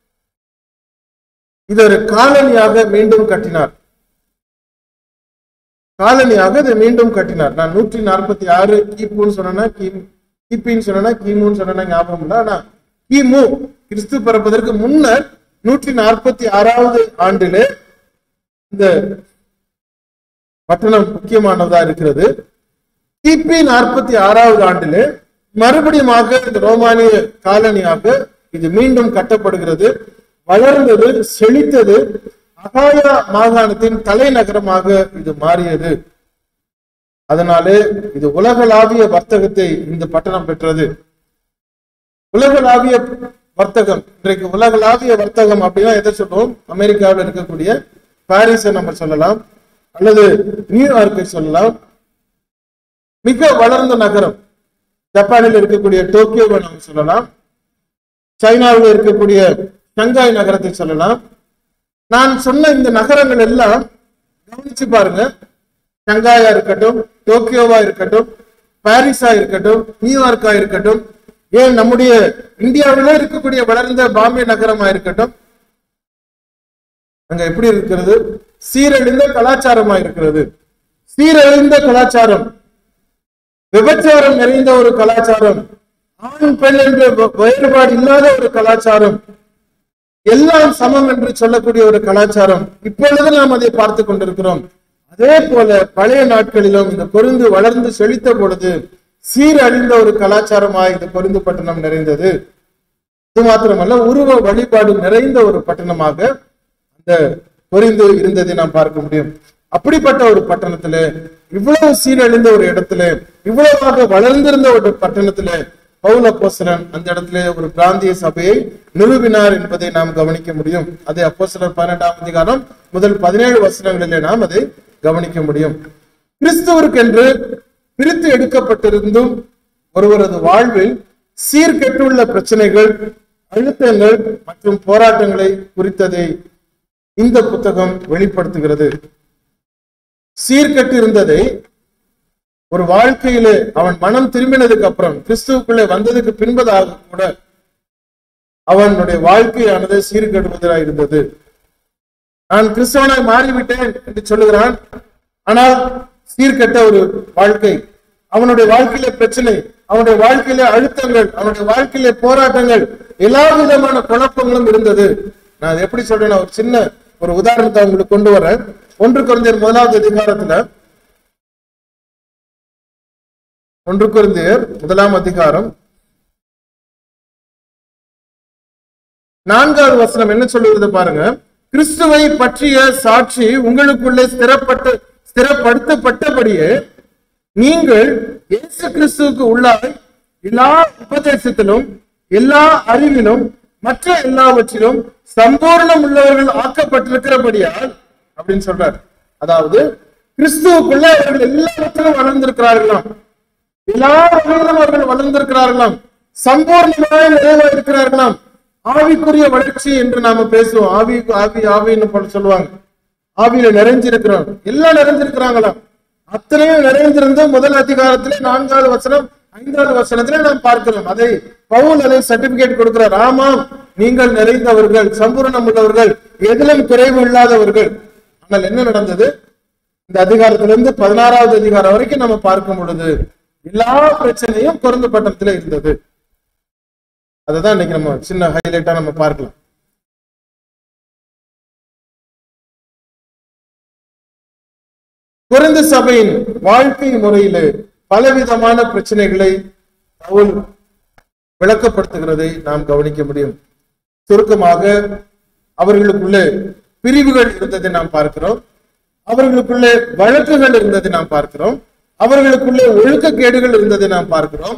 இது ஒரு காலனியாக மீண்டும் கட்டினார் காலனியாக இதை மீண்டும் கட்டினார் நான் நூற்றி நாற்பத்தி ஆறு கிபுன்னு சொன்னா கிபின்னு சொன்னா கிமுன்னு சொன்னா ஞாபகம் இல்லை ஆனா கிமு கிறிஸ்து பிறப்பதற்கு முன்னர் நூற்றி நாற்பத்தி ஆறாவது ஆண்டிலே இந்த பட்டணம் முக்கியமானதா இருக்கிறது கிபி நாற்பத்தி ஆறாவது ஆண்டிலே மறுபடியுமாக இந்த ரோமானிய காலனியாக இது மீண்டும் கட்டப்படுகிறது வளர்ந்தது செழித்தது அகாயா மாகாணத்தின் தலைநகரமாக இது மாறியது அதனாலே இது உலகளாவிய வர்த்தகத்தை இந்த பட்டணம் பெற்றது உலகளாவிய வர்த்தகம் இன்றைக்கு உலகளாவிய வர்த்தகம் அப்படின்னா எதை சொல்லுவோம் அமெரிக்காவில் இருக்கக்கூடிய பாரிஸை நம்ம சொல்லலாம் அல்லது நியூயார்க்கை சொல்லலாம் மிக வளர்ந்த நகரம் ஜப்பானில் இருக்கக்கூடிய டோக்கியோவை நம்ம சொல்லலாம் சைனாவில் இருக்கக்கூடிய ஷங்காய் நகரத்தை சொல்லலாம் நான் சொன்ன இந்த நகரங்கள் எல்லாம் கவனிச்சு பாருங்க ஷங்காயா இருக்கட்டும் டோக்கியோவா இருக்கட்டும் பாரிஸா இருக்கட்டும் நியூயார்க்கா இருக்கட்டும் ஏன் நம்முடைய இந்தியாவிலே இருக்கக்கூடிய வளர்ந்த பாம்பே நகரமா இருக்கட்டும் அங்க எப்படி இருக்கிறது சீரழிந்த கலாச்சாரமா இருக்கிறது சீரழிந்த கலாச்சாரம் விபச்சாரம் நிறைந்த ஒரு கலாச்சாரம் ஆண் பெண் என்ற வ- வேறுபாடு இல்லாத ஒரு கலாச்சாரம் எல்லாம் சமம் என்று சொல்லக்கூடிய ஒரு கலாச்சாரம் இப்பொழுது நாம் அதை பார்த்து கொண்டிருக்கிறோம் அதே போல பழைய நாட்களிலும் இந்த கொருந்து வளர்ந்து செழித்த பொழுது சீரழிந்த ஒரு கலாச்சாரமாய் இந்த கொருந்து பட்டணம் நிறைந்தது இது மாத்திரமல்ல உருவ வழிபாடு நிறைந்த ஒரு பட்டணமாக அந்த பொறிந்து இருந்ததை நாம் பார்க்க முடியும் அப்படிப்பட்ட ஒரு பட்டணத்துல இவ்வளவு சீரழிந்த ஒரு இடத்துல இவ்வளவாக வளர்ந்திருந்த ஒரு பட்டணத்துல பவுல அப்போஸ்தலன் அந்த இடத்துல ஒரு பிராந்திய சபையை நிறுவினார் என்பதை நாம் கவனிக்க முடியும் அதை அப்போஸ்தலர் பன்னெண்டாம் அதிகாரம் முதல் பதினேழு வசனங்களிலே நாம் அதை கவனிக்க முடியும் கிறிஸ்துவருக்கென்று பிரித்து எடுக்கப்பட்டிருந்தும் ஒருவரது வாழ்வில் சீர்கெட்டுள்ள பிரச்சனைகள் அழுத்தங்கள் மற்றும் போராட்டங்களை குறித்ததை இந்த புத்தகம் வெளிப்படுத்துகிறது சீர்கெட்டு இருந்ததை ஒரு வாழ்க்கையிலே அவன் மனம் திரும்பினதுக்கு அப்புறம் கிறிஸ்துவுக்குள்ளே வந்ததுக்கு பின்பதாக கூட அவனுடைய வாழ்க்கையானது சீர்கெடுவதாக இருந்தது நான் கிறிஸ்தவனாய் மாறிவிட்டேன் என்று சொல்லுகிறான் ஆனால் சீர்கெட்ட ஒரு வாழ்க்கை அவனுடைய வாழ்க்கையில பிரச்சனை அவனுடைய வாழ்க்கையில அழுத்தங்கள் அவனுடைய வாழ்க்கையில போராட்டங்கள் எல்லா விதமான குழப்பங்களும் இருந்தது நான் அதை எப்படி சொல்றேன்னா ஒரு சின்ன ஒரு உதாரணத்தை உங்களுக்கு கொண்டு வரேன் ஒன்று குறைந்தர் முதலாவது அதிகாரத்துல ஒன்று குறைந்தர் முதலாம் அதிகாரம் நான்காவது வசனம் என்ன சொல்லுகிறது பாருங்க கிறிஸ்துவை பற்றிய சாட்சி உங்களுக்குள்ளே ஸ்திரப்பட்டு ஸ்திரப்படுத்தப்பட்டபடியே நீங்கள் இயேசு கிறிஸ்துவுக்கு உள்ளாய் எல்லா உபதேசத்திலும் எல்லா அறிவிலும் மற்ற எல்லாவற்றிலும் சம்பூர்ணம் உள்ளவர்கள் ஆக்கப்பட்டிருக்கிறபடியால் அப்படின்னு சொல்றார் அதாவது கிறிஸ்துவுக்குள்ள அவர்கள் எல்லாவற்றிலும் வளர்ந்திருக்கிறார்களாம் எல்லா வகையிலும் அவர்கள் வளர்ந்திருக்கிறார்களாம் சம்பூர்ணமாக நிறைவா இருக்கிறார்களாம் ஆவிக்குரிய வளர்ச்சி என்று நாம பேசுவோம் ஆவி ஆவி ஆவின்னு போல சொல்லுவாங்க ஆவியில நிறைஞ்சிருக்கிறோம் எல்லாம் நிறைஞ்சிருக்கிறாங்களாம் அத்தனையும் நிறைந்திருந்த முதல் அதிகாரத்திலே நான்காவது வசனம் ஐந்தாவது வசனத்திலே நாம் பார்க்கிறோம் அதை பவுல் அதை சர்டிபிகேட் கொடுக்கிறார் ஆமாம் நீங்கள் நிறைந்தவர்கள் சம்பூர்ணம் உள்ளவர்கள் எதிலும் குறைவு இல்லாதவர்கள் ஆனால் என்ன நடந்தது இந்த அதிகாரத்திலிருந்து பதினாறாவது அதிகாரம் வரைக்கும் நம்ம பார்க்கும் பொழுது எல்லா பிரச்சனையும் குறைந்த பட்டணத்துல இருந்தது அதுதான் இன்னைக்கு நம்ம சின்ன ஹைலைட்டா நம்ம பார்க்கலாம் குறைந்த சபையின் வாழ்க்கை முறையிலே பலவிதமான பிரச்சனைகளை பவுல் விளக்கப்படுத்துகிறதை நாம் கவனிக்க முடியும் சுருக்கமாக அவர்களுக்குள்ளே பிரிவுகள் இருந்ததை நாம் பார்க்கிறோம் அவர்களுக்குள்ளே வழக்குகள் இருந்ததை நாம் பார்க்கிறோம் அவர்களுக்குள்ளே ஒழுக்கக்கேடுகள் இருந்ததை நாம் பார்க்கிறோம்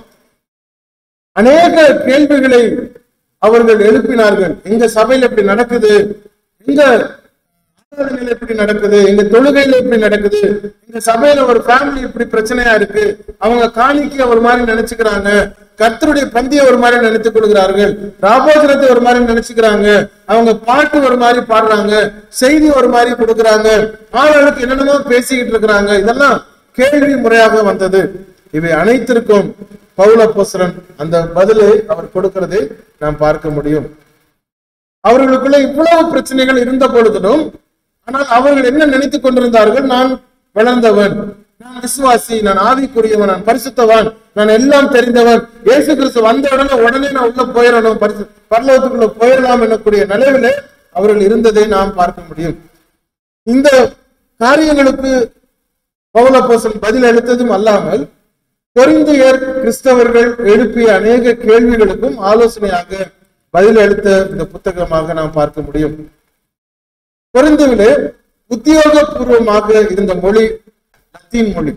அநேக கேள்விகளை அவர்கள் எழுப்பினார்கள் எங்க சபையில இப்படி நடக்குது எங்க ஆராதனையில இப்படி நடக்குது எங்க தொழுகையில இப்படி நடக்குது எங்க சபையில ஒரு ஃபேமிலி இப்படி பிரச்சனையா இருக்கு அவங்க காணிக்க ஒரு மாதிரி நினைச்சுக்கிறாங்க கர்த்தருடைய பந்திய ஒரு மாதிரி நினைத்துக் கொள்கிறார்கள் ராபோஜனத்தை ஒரு மாதிரி நினைச்சுக்கிறாங்க அவங்க பாட்டு ஒரு மாதிரி பாடுறாங்க செய்தி ஒரு மாதிரி கொடுக்கறாங்க ஆளுக்கு என்னென்னமோ பேசிக்கிட்டு இருக்கிறாங்க இதெல்லாம் கேள்வி முறையாக வந்தது இவை அனைத்திற்கும் பௌலப்போசரன் அந்த பதிலை அவர் கொடுக்கிறதை நாம் பார்க்க முடியும் அவர்களுக்குள்ள இவ்வளவு பிரச்சனைகள் இருந்த பொழுதிலும் ஆனால் அவர்கள் என்ன நினைத்துக் கொண்டிருந்தார்கள் நான் வளர்ந்தவன் நான் விசுவாசி நான் ஆவிக்குரியவன் நான் பரிசுத்தவான் நான் எல்லாம் தெரிந்தவன் இயேசு கிறிஸ்து வந்த உடனே உடனே நான் உள்ள போயிடணும் பரிசு பரலோகத்துக்குள்ள போயிடலாம் எனக்கூடிய நிலையில அவர்கள் இருந்ததை நாம் பார்க்க முடியும் இந்த காரியங்களுக்கு பவுலப்போசன் பதில் அளித்ததும் அல்லாமல் கொரிந்தியர் கிறிஸ்தவர்கள் எழுப்பிய அநேக கேள்விகளுக்கும் ஆலோசனையாக பதில் அளித்த இந்த புத்தகமாக நாம் பார்க்க முடியும் கொரிந்துவிலே உத்தியோகபூர்வமாக இருந்த மொழி லத்தீன் மொழி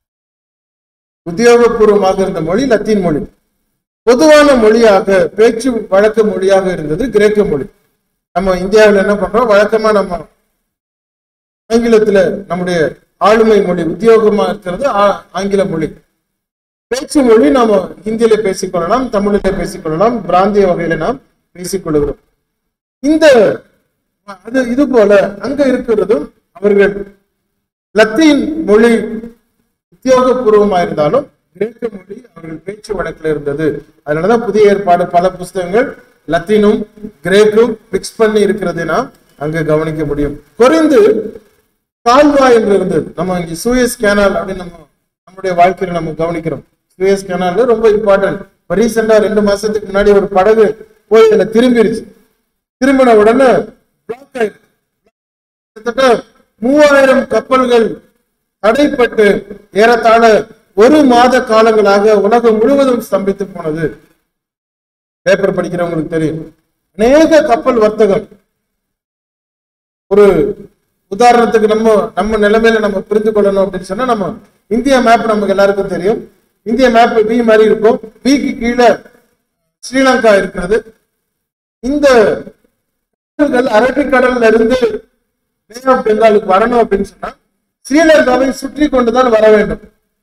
உத்தியோகபூர்வமாக இருந்த மொழி லத்தீன் மொழி பொதுவான மொழியாக பேச்சு வழக்கு மொழியாக இருந்தது கிரேக்க மொழி நம்ம இந்தியாவில் என்ன பண்றோம் வழக்கமா நம்ம ஆங்கிலத்துல நம்முடைய ஆளுமை மொழி உத்தியோகமா இருக்கிறது ஆ- ஆங்கில மொழி பேச்சு மொழி நாம ஹிந்தியில பேசிக்கொள்ளலாம் தமிழில பேசிக்கொள்ளலாம் பிராந்திய வகையில நாம் பேசிக்கொள்கிறோம் இந்த அது இது போல அங்க இருக்கிறதும் அவர்கள் லத்தீன் மொழி உத்தியோகபூர்வமா இருந்தாலும் கிரேக்க மொழி அவர்கள் பேச்சு வழக்கில் இருந்தது அதனாலதான் புதிய ஏற்பாடு பல புஸ்தகங்கள் லத்தீனும் கிரேக்கும் மிக்ஸ் பண்ணி இருக்கிறதை நாம் அங்க கவனிக்க முடியும் குறைந்து கால்வாய் என்று இருந்தது நம்ம இங்க சூயஸ் கேனால் அப்படின்னு நம்ம நம்முடைய வாழ்க்கையில நம்ம கவனிக்கிறோம் சூயஸ் கேனால் ரொம்ப இம்பார்ட்டன்ட் இப்போ ரீசெண்டா ரெண்டு மாசத்துக்கு முன்னாடி ஒரு படகு போய் அதுல திரும்பிருச்சு திரும்பின உடனே பிளாக் ஆயிடுச்சு கிட்டத்தட்ட மூவாயிரம் கப்பல்கள் தடைப்பட்டு ஏறத்தாழ ஒரு மாத காலங்களாக உலகம் முழுவதும் ஸ்தம்பித்து போனது பேப்பர் படிக்கிறவங்களுக்கு தெரியும் அநேக கப்பல் வர்த்தகம் ஒரு உதாரணத்துக்கு நம்ம நம்ம நிலைமையில நம்ம புரிந்து கொள்ளணும் அப்படின்னு சொன்னா நம்ம இந்திய மேப் நமக்கு எல்லாருக்கும் தெரியும் இந்திய மேப் பி மாதிரி இருக்கும் பிக்கு கீழே ஸ்ரீலங்கா இருக்கிறது இந்த கடல்கள் அரபிக்கடல்ல இருந்து பே ஆஃப் பெங்காலுக்கு வரணும் அப்படின்னு சொன்னா ஸ்ரீலங்காவை சுற்றி கொண்டுதான் வர வேண்டும்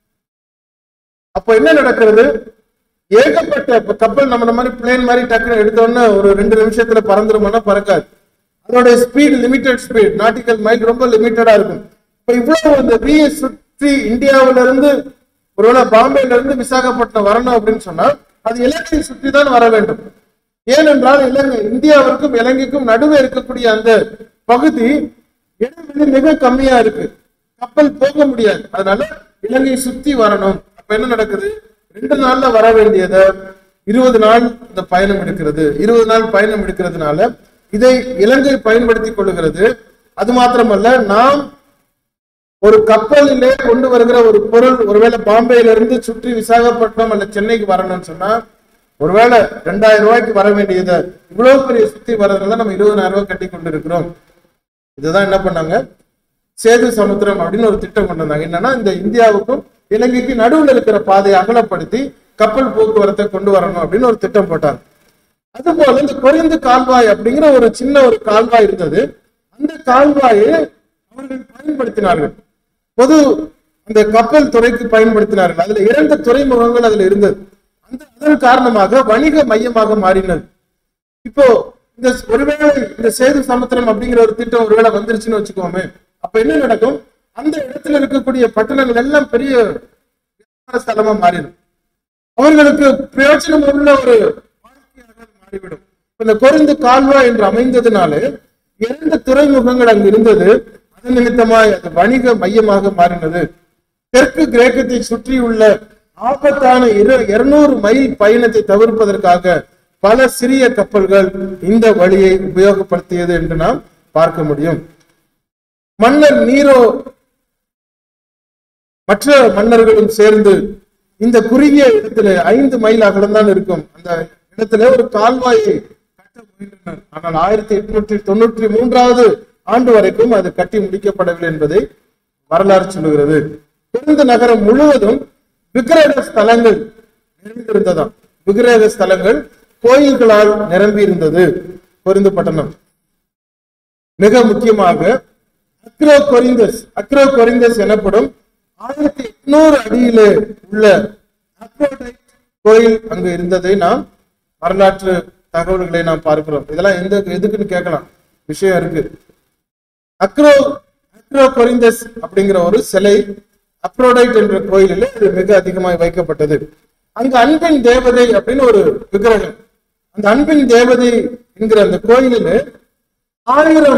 அப்போ என்ன நடக்கிறது ஏகப்பட்ட இப்ப கப்பல் நம்ம மாதிரி பிளேன் மாதிரி டக்குனு எடுத்தோன்னே ஒரு ரெண்டு நிமிஷத்துல பறந்துருமோன்னா பறக்காது அதோட speed limited speed nautical mile ரொம்ப லிமிட்டடா இருக்கும் இப்ப இவ்வளவு இந்த விஏ சுற்றி இந்தியாவில இருந்து ஒருவேளை பாம்பேல இருந்து விசாகப்பட்டினம் வரணும் அப்படின்னு சொன்னா அது இலங்கையை சுற்றி தான் வர வேண்டும் ஏனென்றால் இலங்கை இந்தியாவிற்கும் இலங்கைக்கும் நடுவே இருக்கக்கூடிய அந்த பகுதி இடைவெளி மிக கம்மியா இருக்கு கப்பல் போக முடியாது அதனால இலங்கையை சுத்தி வரணும் அப்ப என்ன நடக்குது ரெண்டு நாள்ல வர வேண்டியதை இருபது நாள் இந்த பயணம் எடுக்கிறது இருபது நாள் பயணம் எடுக்கிறதுனால இதை இலங்கை பயன்படுத்திக் கொள்ளுகிறது அது மாத்திரமல்ல நாம் ஒரு கப்பலிலே கொண்டு வருகிற ஒரு பொருள் ஒருவேளை பாம்பேல இருந்து சுற்றி விசாகப்பட்டினம் அல்ல சென்னைக்கு வரணும்னு சொன்னா ஒருவேளை ரெண்டாயிரம் ரூபாய்க்கு வர வேண்டியதை இவ்வளவு பெரிய சுத்தி வர்றதுனால நம்ம இருபதாயிரம் ரூபாய் கட்டி கொண்டு இருக்கிறோம் இதுதான் என்ன பண்ணாங்க சேது சமுத்திரம் அப்படின்னு ஒரு திட்டம் கொண்டு வந்தாங்க என்னன்னா இந்த இந்தியாவுக்கும் இலங்கைக்கு நடுவுல இருக்கிற பாதையை அகலப்படுத்தி கப்பல் போக்குவரத்தை கொண்டு வரணும் அப்படின்னு ஒரு திட்டம் போட்டாங்க அதுபோல இந்த குறைந்து கால்வாய் அப்படிங்கிற ஒரு சின்ன ஒரு கால்வாய் இருந்தது அந்த கால்வாயை அவர்கள் பயன்படுத்தினார்கள் பொது அந்த கப்பல் துறைக்கு பயன்படுத்தினார்கள் அதுல இரண்டு துறைமுகங்கள் அதுல இருந்தது அந்த அதன் காரணமாக வணிக மையமாக மாறினது இப்போ இந்த ஒருவேளை இந்த சேது சமுத்திரம் அப்படிங்கிற ஒரு திட்டம் ஒருவேளை வந்துருச்சுன்னு வச்சுக்கோமே அப்ப என்ன நடக்கும் அந்த இடத்துல இருக்கக்கூடிய பட்டணங்கள் எல்லாம் பெரிய வியாபார ஸ்தலமா மாறிடும் அவர்களுக்கு பிரயோஜனம் உள்ள ஒரு வாழ்க்கையாக அது மாறிவிடும் இப்ப இந்த கொரிந்து கால்வாய் என்று அமைந்ததுனால இரண்டு துறைமுகங்கள் அங்கு இருந்தது அதன் நிமித்தமாய் அது வணிக மையமாக மாறினது தெற்கு கிரேக்கத்தை சுற்றியுள்ள ஆபத்தான இரு இருநூறு மைல் பயணத்தை தவிர்ப்பதற்காக பல சிறிய கப்பல்கள் இந்த வழியை உபயோகப்படுத்தியது என்று நாம் பார்க்க முடியும் மன்னர் நீரோ மற்ற மன்னர்களும் சேர்ந்து இந்த குறுகிய இடத்துல ஐந்து மைல் அகலம்தான் இருக்கும் அந்த இடத்துல ஒரு கால்வாயை கட்ட முயன்றனர் ஆனால் ஆயிரத்தி எட்நூற்றி தொண்ணூற்றி மூன்றாவது ஆண்டு வரைக்கும் அது கட்டி முடிக்கப்படவில்லை என்பதை வரலாறு சொல்லுகிறது கொரிந்து நகரம் முழுவதும் விக்கிரக ஸ்தலங்கள் நிறைந்திருந்ததாம் விக்கிரக ஸ்தலங்கள் கோயில்களால் நிரம்பி இருந்தது கொரிந்து பட்டணம் மிக முக்கியமாக அக்ரோ கொரிந்தஸ் அக்ரோ கொரிந்தஸ் எனப்படும் ஆயிரத்தி எட்நூறு அடியிலே உள்ள அக்ரோடைட் கோயில் அங்கு இருந்ததை நாம் வரலாற்று தகவல்களை நாம் பார்க்கிறோம் இதெல்லாம் எந்த எதுக்குன்னு கேட்கலாம் விஷயம் இருக்கு அக்ரோ அக்ரோ கொரிந்தஸ் அப்படிங்கிற ஒரு சிலை அப்ரோடைட் என்ற கோயிலில் இது மிக அதிகமாக வைக்கப்பட்டது அங்க அன்பின் தேவதை அப்படின்னு ஒரு விக்கிரகம் அந்த அன்பின் தேவதை என்கிற அந்த கோயிலில் ஆயிரம்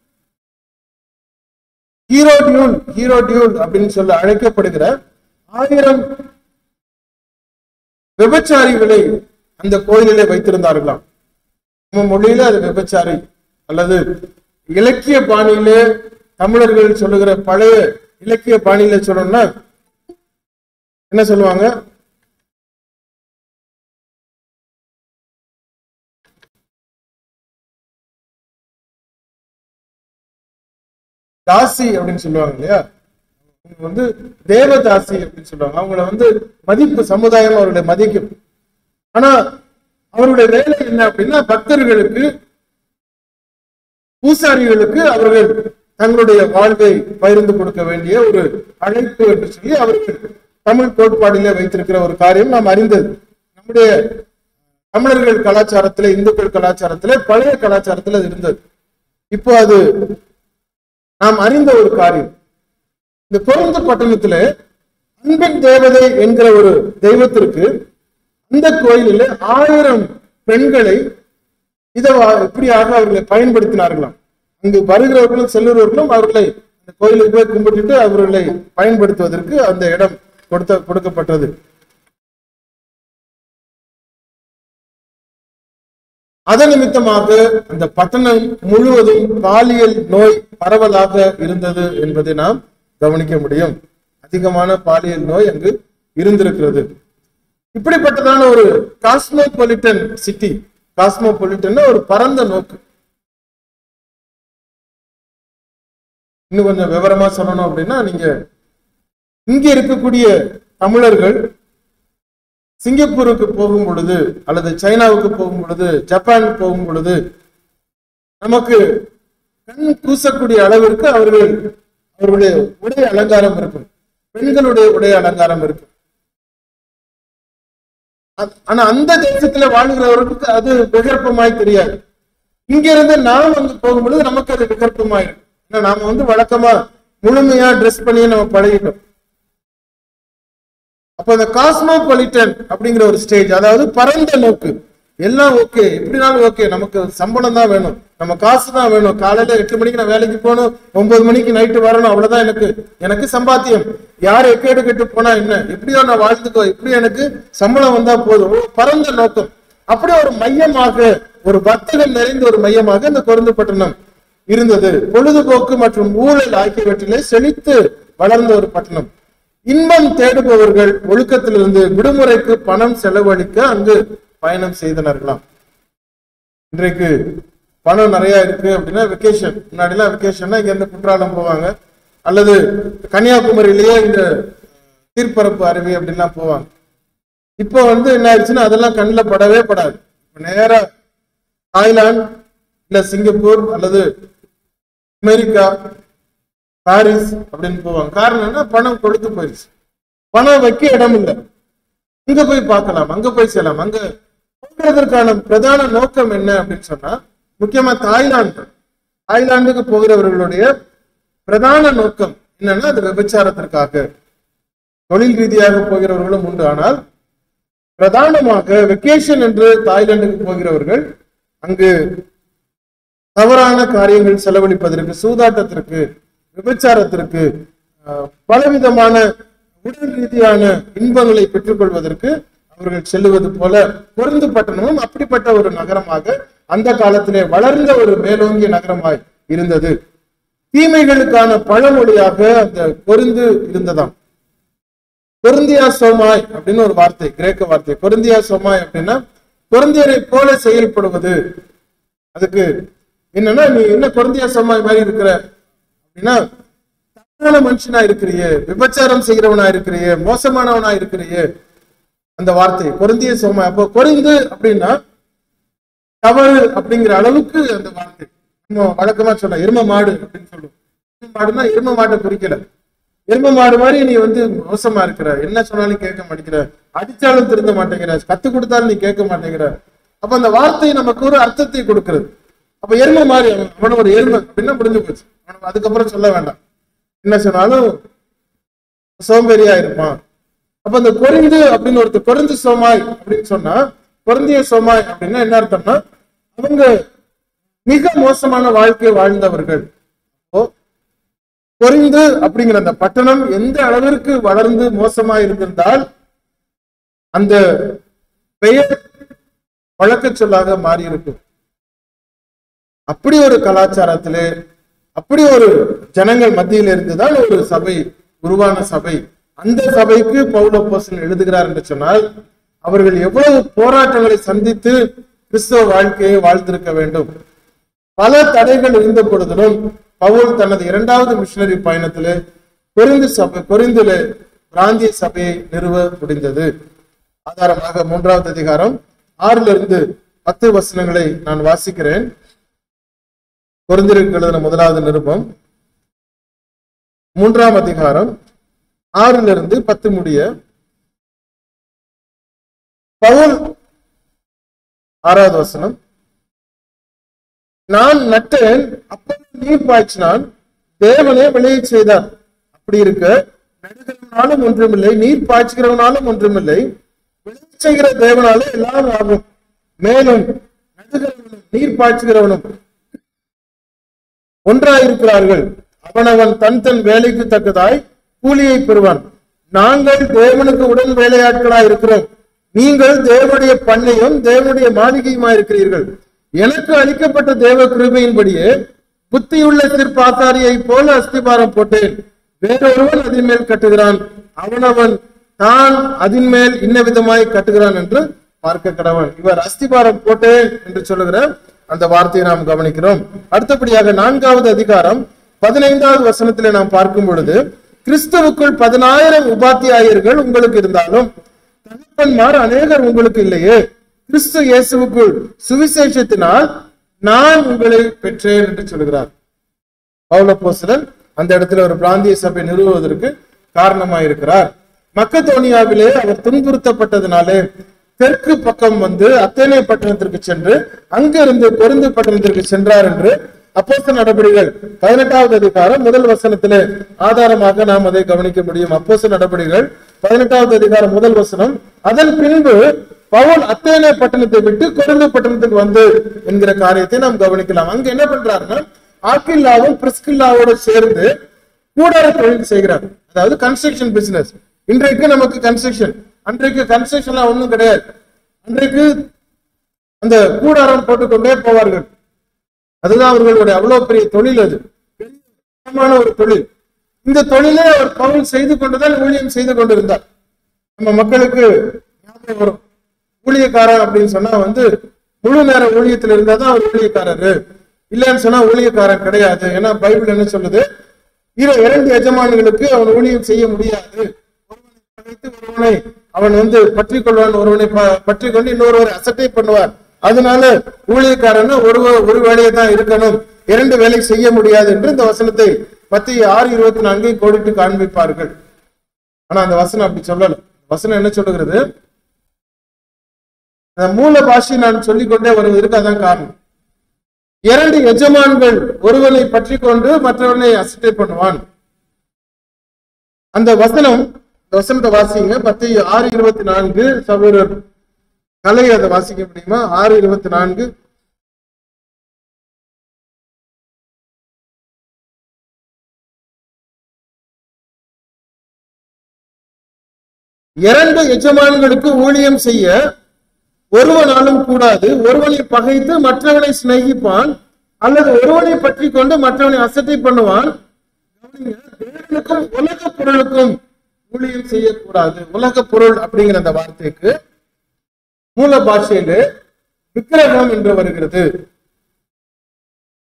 ஹீரோடியூல் ஹீரோடியூல் அப்படின்னு சொல்லி அழைக்கப்படுகிற ஆயிரம் விபச்சாரிகளை அந்த கோயிலிலே வைத்திருந்தார்களாம் நம்ம மொழியில அது விபச்சாரி அல்லது இலக்கிய பாணியிலே தமிழர்கள் சொல்லுகிற பழைய இலக்கிய பாணியில சொல்லணும்னா என்ன சொல்லுவாங்க தாசி அப்படின்னு சொல்லுவாங்க இல்லையா அவங்க வந்து தேவதாசி அப்படின்னு சொல்லுவாங்க அவங்கள வந்து மதிப்பு சமுதாயம் அவர்களை மதிக்கும் ஆனா அவருடைய வேலை என்ன அப்படின்னா பக்தர்களுக்கு பூசாரிகளுக்கு அவர்கள் தங்களுடைய வாழ்வை பகிர்ந்து கொடுக்க வேண்டிய ஒரு அழைப்பு என்று சொல்லி அவர்கள் தமிழ் கோட்பாடிலே வைத்திருக்கிற ஒரு காரியம் நாம் அறிந்தது நம்முடைய தமிழர்கள் கலாச்சாரத்திலே இந்துக்கள் கலாச்சாரத்திலே பழைய கலாச்சாரத்தில் அது இருந்தது இப்போ அது நாம் அறிந்த ஒரு காரியம் இந்த கொழுந்து பட்டணத்துல அன்பின் தேவதை என்கிற ஒரு தெய்வத்திற்கு அந்த கோயிலில் ஆயிரம் பெண்களை இதவா இப்படியாக அவர்களை பயன்படுத்தினார்களாம் அங்கு வருகிறவர்களும் செல்லுறவர்களும் அவர்களை அந்த கோயிலுக்கு போய் கும்பிட்டுட்டு அவர்களை பயன்படுத்துவதற்கு அந்த இடம் கொடுத்த கொடுக்கப்பட்டது அதன் நிமித்தமாக அந்த பட்டணம் முழுவதும் பாலியல் நோய் பரவலாக இருந்தது என்பதை நாம் கவனிக்க முடியும் அதிகமான பாலியல் நோய் அங்கு இருந்திருக்கிறது இப்படிப்பட்டதான ஒரு காஸ்மோபொலிட்டன் சிட்டி காஸ்மோபொலிட்டன் ஒரு பரந்த நோக்கு இன்னும் கொஞ்சம் விவரமா சொல்லணும் அப்படின்னா நீங்க இங்க இருக்கக்கூடிய தமிழர்கள் சிங்கப்பூருக்கு போகும் பொழுது அல்லது சைனாவுக்கு போகும் பொழுது ஜப்பான் போகும் பொழுது நமக்கு கண் கூசக்கூடிய அளவிற்கு அவர்கள் அவருடைய உடை அலங்காரம் இருக்கும் பெண்களுடைய உடை அலங்காரம் இருக்கும் அ- ஆனா அந்த தேசத்துல வாழ்கிறவர்களுக்கு அது விகற்பமாய் தெரியாது இங்க இருந்து நாம் அங்க போகும் பொழுது நமக்கு அது விகற்பமாயிருக்கு ஏன்னா நாம வந்து வழக்கமா முழுமையா ட்ரெஸ் பண்ணி நம்ம பழகிட்டோம் அப்ப அந்த காஸ்மோபாலிட்டன் அப்படிங்கிற ஒரு ஸ்டேஜ் அதாவது பரந்த நோக்கு எல்லாம் ஓகே எப்படினாலும் ஓகே நமக்கு சம்பளம் தான் வேணும் நம்ம காசு தான் வேணும் காலையில எட்டு மணிக்கு நான் வேலைக்கு போகணும் ஒன்பது மணிக்கு நைட்டு வரணும் அவ்வளவுதான் எனக்கு எனக்கு சம்பாத்தியம் யார் எக்கேடு கெட்டு போனா என்ன எப்படியோ நான் வாழ்ந்துக்கோ இப்படி எனக்கு சம்பளம் வந்தா போதும் ஒரு பரந்த நோக்கம் அப்படியே ஒரு மையமாக ஒரு வர்த்தகம் நிறைந்த ஒரு மையமாக இந்த கொருந்து பட்டணம் இருந்தது பொழுதுபோக்கு மற்றும் ஊழல் ஆகியவற்றிலே செழித்து வளர்ந்த ஒரு பட்டணம் இன்பம் தேடுபவர்கள் ஒழுக்கத்திலிருந்து விடுமுறைக்கு பணம் செலவழிக்க அங்கு பயணம் செய்தனர்களாம் இன்றைக்கு பணம் நிறைய இருக்கு அப்படின்னா வெக்கேஷன் முன்னாடிலாம் வெக்கேஷன்னா இங்க இருந்து குற்றாலம் போவாங்க அல்லது கன்னியாகுமரியிலேயே இந்த தீர்ப்பரப்பு அருவி அப்படின்லாம் போவாங்க இப்போ வந்து என்ன ஆயிடுச்சுன்னா அதெல்லாம் கண்ணில் படவே படாது இப்ப நேரா தாய்லாந்து இல்ல சிங்கப்பூர் அல்லது அமெரிக்கா பாரிஸ் அப்படின்னு போவாங்க காரணம் என்ன பணம் கொடுத்து போயிருச்சு பணம் வைக்க இடம் இல்லை அங்க போய் பார்க்கலாம் அங்க போய் செய்யலாம் அங்க போகிறதற்கான பிரதான நோக்கம் என்ன அப்படின்னு சொன்னா முக்கியமா தாய்லாந்து தாய்லாந்துக்கு போகிறவர்களுடைய பிரதான நோக்கம் என்னன்னா அது விபச்சாரத்திற்காக தொழில் ரீதியாக போகிறவர்களும் உண்டு ஆனால் பிரதானமாக வெக்கேஷன் என்று தாய்லாந்துக்கு போகிறவர்கள் அங்கு தவறான காரியங்கள் செலவழிப்பதற்கு சூதாட்டத்திற்கு விபச்சாரத்திற்கு அஹ், பலவிதமான உடல் ரீதியான இன்பங்களை பெற்றுக்கொள்வதற்கு அவர்கள் செல்லுவது போல பொருந்து பட்டணமும் அப்படிப்பட்ட ஒரு நகரமாக அந்த காலத்திலே வளர்ந்த ஒரு மேலோங்கிய நகரமாய் இருந்தது தீமைகளுக்கான பழமொழியாக அந்த பொருந்து இருந்ததாம் பொருந்தியா சோமாய் அப்படின்னு ஒரு வார்த்தை கிரேக்க வார்த்தை பொருந்தியா சோமாய் அப்படின்னா பொருந்தியரை போல செயல்படுவது அதுக்கு என்னன்னா நீ என்ன குழந்தையா சமாய் மாதிரி இருக்கிற அப்படின்னா தவறான மனுஷனா இருக்கிறியே விபச்சாரம் செய்கிறவனா இருக்கிறியே மோசமானவனா இருக்கிறியே அந்த வார்த்தை குறைந்திய சோமா அப்போ குறைந்து அப்படின்னா தவறு அப்படிங்கிற அளவுக்கு அந்த வார்த்தை நம்ம வழக்கமா சொல்ல எரும மாடு அப்படின்னு சொல்லுவோம் எரும மாடுனா எரும மாட்டை குறிக்கல எரும மாடு மாதிரி நீ வந்து மோசமா இருக்கிற என்ன சொன்னாலும் கேட்க மாட்டேங்கிற அடிச்சாலும் திருந்த மாட்டேங்கிற கத்து கொடுத்தாலும் நீ கேட்க மாட்டேங்கிற அப்ப அந்த வார்த்தை நமக்கு ஒரு அர்த்தத்தை கொடுக்கிறது அப்ப எரும மாதிரி அவன் அவன ஒரு எருமை அப்படின்னா முடிஞ்சு போச்சு அவனுக்கு அதுக்கப்புறம் சொல்ல வேண்டாம் என்ன சொன்னாலும் சோம்பேறியா இருப்பான் அப்ப அந்த கொரிந்து அப்படின்னு ஒருத்தர் கொரிந்து சோமாய் அப்படின்னு சொன்னா கொரிந்திய சோமாய் அப்படின்னா என்ன அர்த்தம்னா அவங்க மிக மோசமான வாழ்க்கையை வாழ்ந்தவர்கள் அப்போ கொரிந்து அப்படிங்கிற அந்த பட்டணம் எந்த அளவிற்கு வளர்ந்து மோசமா இருந்திருந்தால் அந்த பெயர் வழக்க சொல்லாக மாறி இருக்கும் அப்படி ஒரு கலாச்சாரத்திலே அப்படி ஒரு ஜனங்கள் மத்தியில் இருந்துதான் ஒரு சபை உருவான சபை அந்த சபைக்கு பவுலப்போசன் எழுதுகிறார் என்று சொன்னால் அவர்கள் எவ்வளவு போராட்டங்களை சந்தித்து கிறிஸ்தவ வாழ்க்கையை வாழ்ந்திருக்க வேண்டும் பல தடைகள் இருந்த பொழுதிலும் பவுல் தனது இரண்டாவது மிஷனரி பயணத்திலே கொரிந்து சபை கொரிந்திலே பிராந்திய சபையை நிறுவ முடிந்தது ஆதாரமாக மூன்றாவது அதிகாரம் ஆறுல இருந்து பத்து வசனங்களை நான் வாசிக்கிறேன் கொரிந்திற்கு எழுதின முதலாவது நிருபம் மூன்றாம் அதிகாரம் ஆறுல இருந்து பத்து முடிய பவுல் ஆறாவது வசனம் நான் நட்டேன் அப்போ நீர் பாய்ச்சினான் தேவனே விளைய செய்தார் அப்படி இருக்க நடுகிறவனாலும் ஒன்றுமில்லை நீர் பாய்ச்சுகிறவனாலும் ஒன்றுமில்லை விளைய செய்கிற தேவனாலே எல்லாம் ஆகும் மேலும் நடுகிறவனும் நீர் பாய்ச்சுகிறவனும் ஒன்றாயிருக்கிறார்கள் அவனவன் தன் தன் வேலைக்கு தக்கதாய் கூலியை பெறுவான் நாங்கள் தேவனுக்கு உடன் வேலையாட்களாய் இருக்கிறோம் நீங்கள் தேவனுடைய பண்ணையும் தேவனுடைய மாளிகையுமா இருக்கிறீர்கள் எனக்கு அளிக்கப்பட்ட தேவ கிருபையின்படியே புத்தியுள்ள சிற்பாசாரியை போல அஸ்திபாரம் போட்டேன் வேறொருவன் அதன் மேல் கட்டுகிறான் அவனவன் தான் அதன் மேல் இன்ன விதமாய் கட்டுகிறான் என்று பார்க்க கடவன் இவர் அஸ்திபாரம் போட்டேன் என்று சொல்லுகிற அந்த வார்த்தையை நாம் கவனிக்கிறோம் அடுத்தபடியாக நான்காவது அதிகாரம் பதினைந்தாவது வசனத்திலே நாம் பார்க்கும் பொழுது கிறிஸ்துவுக்குள் பதினாயிரம் உபாத்தியாயர்கள் உங்களுக்கு இருந்தாலும் தகப்பன்மார் அநேகர் உங்களுக்கு இல்லையே கிறிஸ்து இயேசுவுக்குள் சுவிசேஷத்தினால் நான் உங்களை பெற்றேன் என்று சொல்கிறார் பவுலப்போஸ்தலன் அந்த இடத்துல ஒரு பிராந்திய சபை நிறுவுவதற்கு காரணமாயிருக்கிறார் மக்கத்தோனியாவிலே அவர் துன்புறுத்தப்பட்டதினாலே தெற்கு பக்கம் வந்து அத்தேனே பட்டணத்திற்கு சென்று அங்கிருந்து பொருந்து பட்டணத்திற்கு சென்றார் என்று அப்போஸ்தல நடபடிகள் பதினெட்டாவது அதிகாரம் முதல் வசனத்திலே ஆதாரமாக நாம் அதை கவனிக்க முடியும் அப்போஸ்தல நடபடிகள் பதினெட்டாவது அதிகாரம் முதல் வசனம் அதன் பின்பு பவுல் அத்தேனே பட்டணத்தை விட்டு கொருந்து பட்டணத்துக்கு வந்து என்கிற காரியத்தை நாம் கவனிக்கலாம் அங்க என்ன பண்றாருன்னா ஆக்கில்லாவும் பிரிஸ்கில்லாவோட சேர்ந்து கூடார தொழில் செய்கிறார் அதாவது கன்ஸ்ட்ரக்ஷன் பிசினஸ் இன்றைக்கு நமக்கு கன்ஸ்ட்ரக்ஷன் அன்றைக்கு கன்ஸ்ட்ரக்ஷன்லாம் ஒண்ணும் கிடையாது அன்றைக்கு அந்த கூடாரம் போட்டுக்கொண்டே போவார்கள் அதுதான் அவர்களுடைய அவ்வளவு பெரிய தொழில் அது பெரிய ஒரு தொழில் இந்த தொழிலை அவர் பவுல் செய்து கொண்டுதான் ஊழியம் செய்து கொண்டிருந்தார் நம்ம மக்களுக்கு ஞாபகம் வரும் ஊழியக்காரன் அப்படின்னு சொன்னா வந்து முழு நேர ஊழியத்தில் இருந்தா தான் அவர் ஊழியக்காரரு இல்லைன்னு சொன்னா ஊழியக்காரன் கிடையாது ஏன்னா பைபிள் என்ன சொல்லுது இரு இரண்டு எஜமான்களுக்கு அவன் ஊழியம் செய்ய முடியாது ஒருவனை பகைத்து ஒருவனை அவன் வந்து பற்றி கொள்வான் ஒருவனை ப- பற்றி கொண்டு இன்னொருவரை அசட்டை பண்ணுவார் அதனால ஊழியக்காரன் ஒரு ஒரு வேலையை தான் இருக்கணும் இரண்டு வேலை செய்ய முடியாது என்று இந்த வசனத்தை மத்திய ஆறு இருபத்தி நான்கை கோடிட்டு காண்பிப்பார்கள் ஆனா அந்த வசனம் அப்படி சொல்லல வசனம் என்ன சொல்லுகிறது அந்த மூல பாஷை நான் சொல்லிக்கொண்டே வருவதற்கு அதான் காரணம் இரண்டு எஜமான்கள் ஒருவனை பற்றி கொண்டு மற்றவனை அசட்டை பண்ணுவான் அந்த வசனம் இந்த வசனத்தை வாசிங்க பத்து ஆறு இருபத்தி நான்கு சகோதரர் கலை அதை வாசிக்க முடியுமா ஆறு இருபத்தி நான்கு இரண்டு எஜமான்களுக்கு ஊழியம் செய்ய ஒருவனாலும் கூடாது ஒருவனை பகைத்து மற்றவனை சிநேகிப்பான் அல்லது ஒருவனை பற்றி கொண்டு மற்றவனை அசட்டை பண்ணுவான் கவனிங்க, தேவனுக்கும் உலக பொருளுக்கும் ஊழியம் செய்யக்கூடாது உலக பொருள் அப்படிங்கிற அந்த வார்த்தைக்கு மூல பாஷையில விக்கிரகம் என்று வருகிறது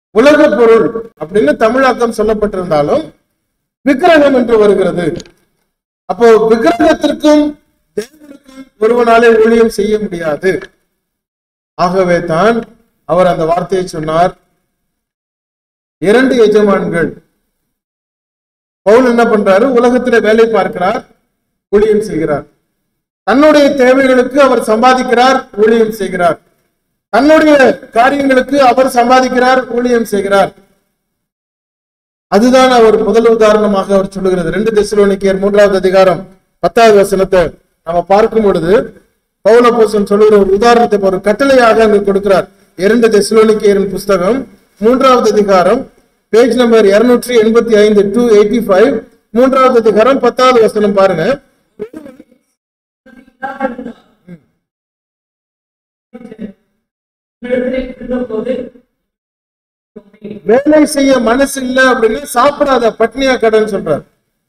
உலக பொருள் அப்படின்னு தமிழாக்கம் சொல்லப்பட்டிருந்தாலும் விக்கிரகம் என்று வருகிறது அப்போ விக்கிரகத்திற்கும் தேவனுக்கும் ஒருவனாலே ஊழியம் செய்ய முடியாது ஆகவே தான் அவர் அந்த வார்த்தையை சொன்னார் இரண்டு எஜமான்கள் பவுல் என்ன பண்றாரு உலகத்துல வேலை பார்க்கிறார் ஊழியம் செய்கிறார் தன்னுடைய தேவைகளுக்கு அவர் சம்பாதிக்கிறார் ஊழியம் செய்கிறார் தன்னுடைய காரியங்களுக்கு அவர் சம்பாதிக்கிறார் ஊழியம் செய்கிறார் அதுதான் அவர் முதல் உதாரணமாக அவர் சொல்லுகிறது ரெண்டு தெசலோனிக்கேயர் மூன்றாவது அதிகாரம் பத்தாவது வசனத்தை நம்ம பார்க்கும் பொழுது பவுலப்போசன் சொல்லுகிற ஒரு உதாரணத்தை ஒரு கட்டளையாக அங்கு கொடுக்கிறார் இரண்டு தெசலோனிக்கேயரின் புஸ்தகம் மூன்றாவது அதிகாரம் பேஜ் நம்பர் இருநூற்றி எண்பத்தி ஐந்து டூ எயிட்டி ஃபைவ் மூன்றாவது அதிகாரம் பத்தாவது வசனம் பாருங்க போது வேலை செய்ய மனசு இல்ல அப்படின்னு சாப்பிடாத பட்னியா கடன் சொல்றார்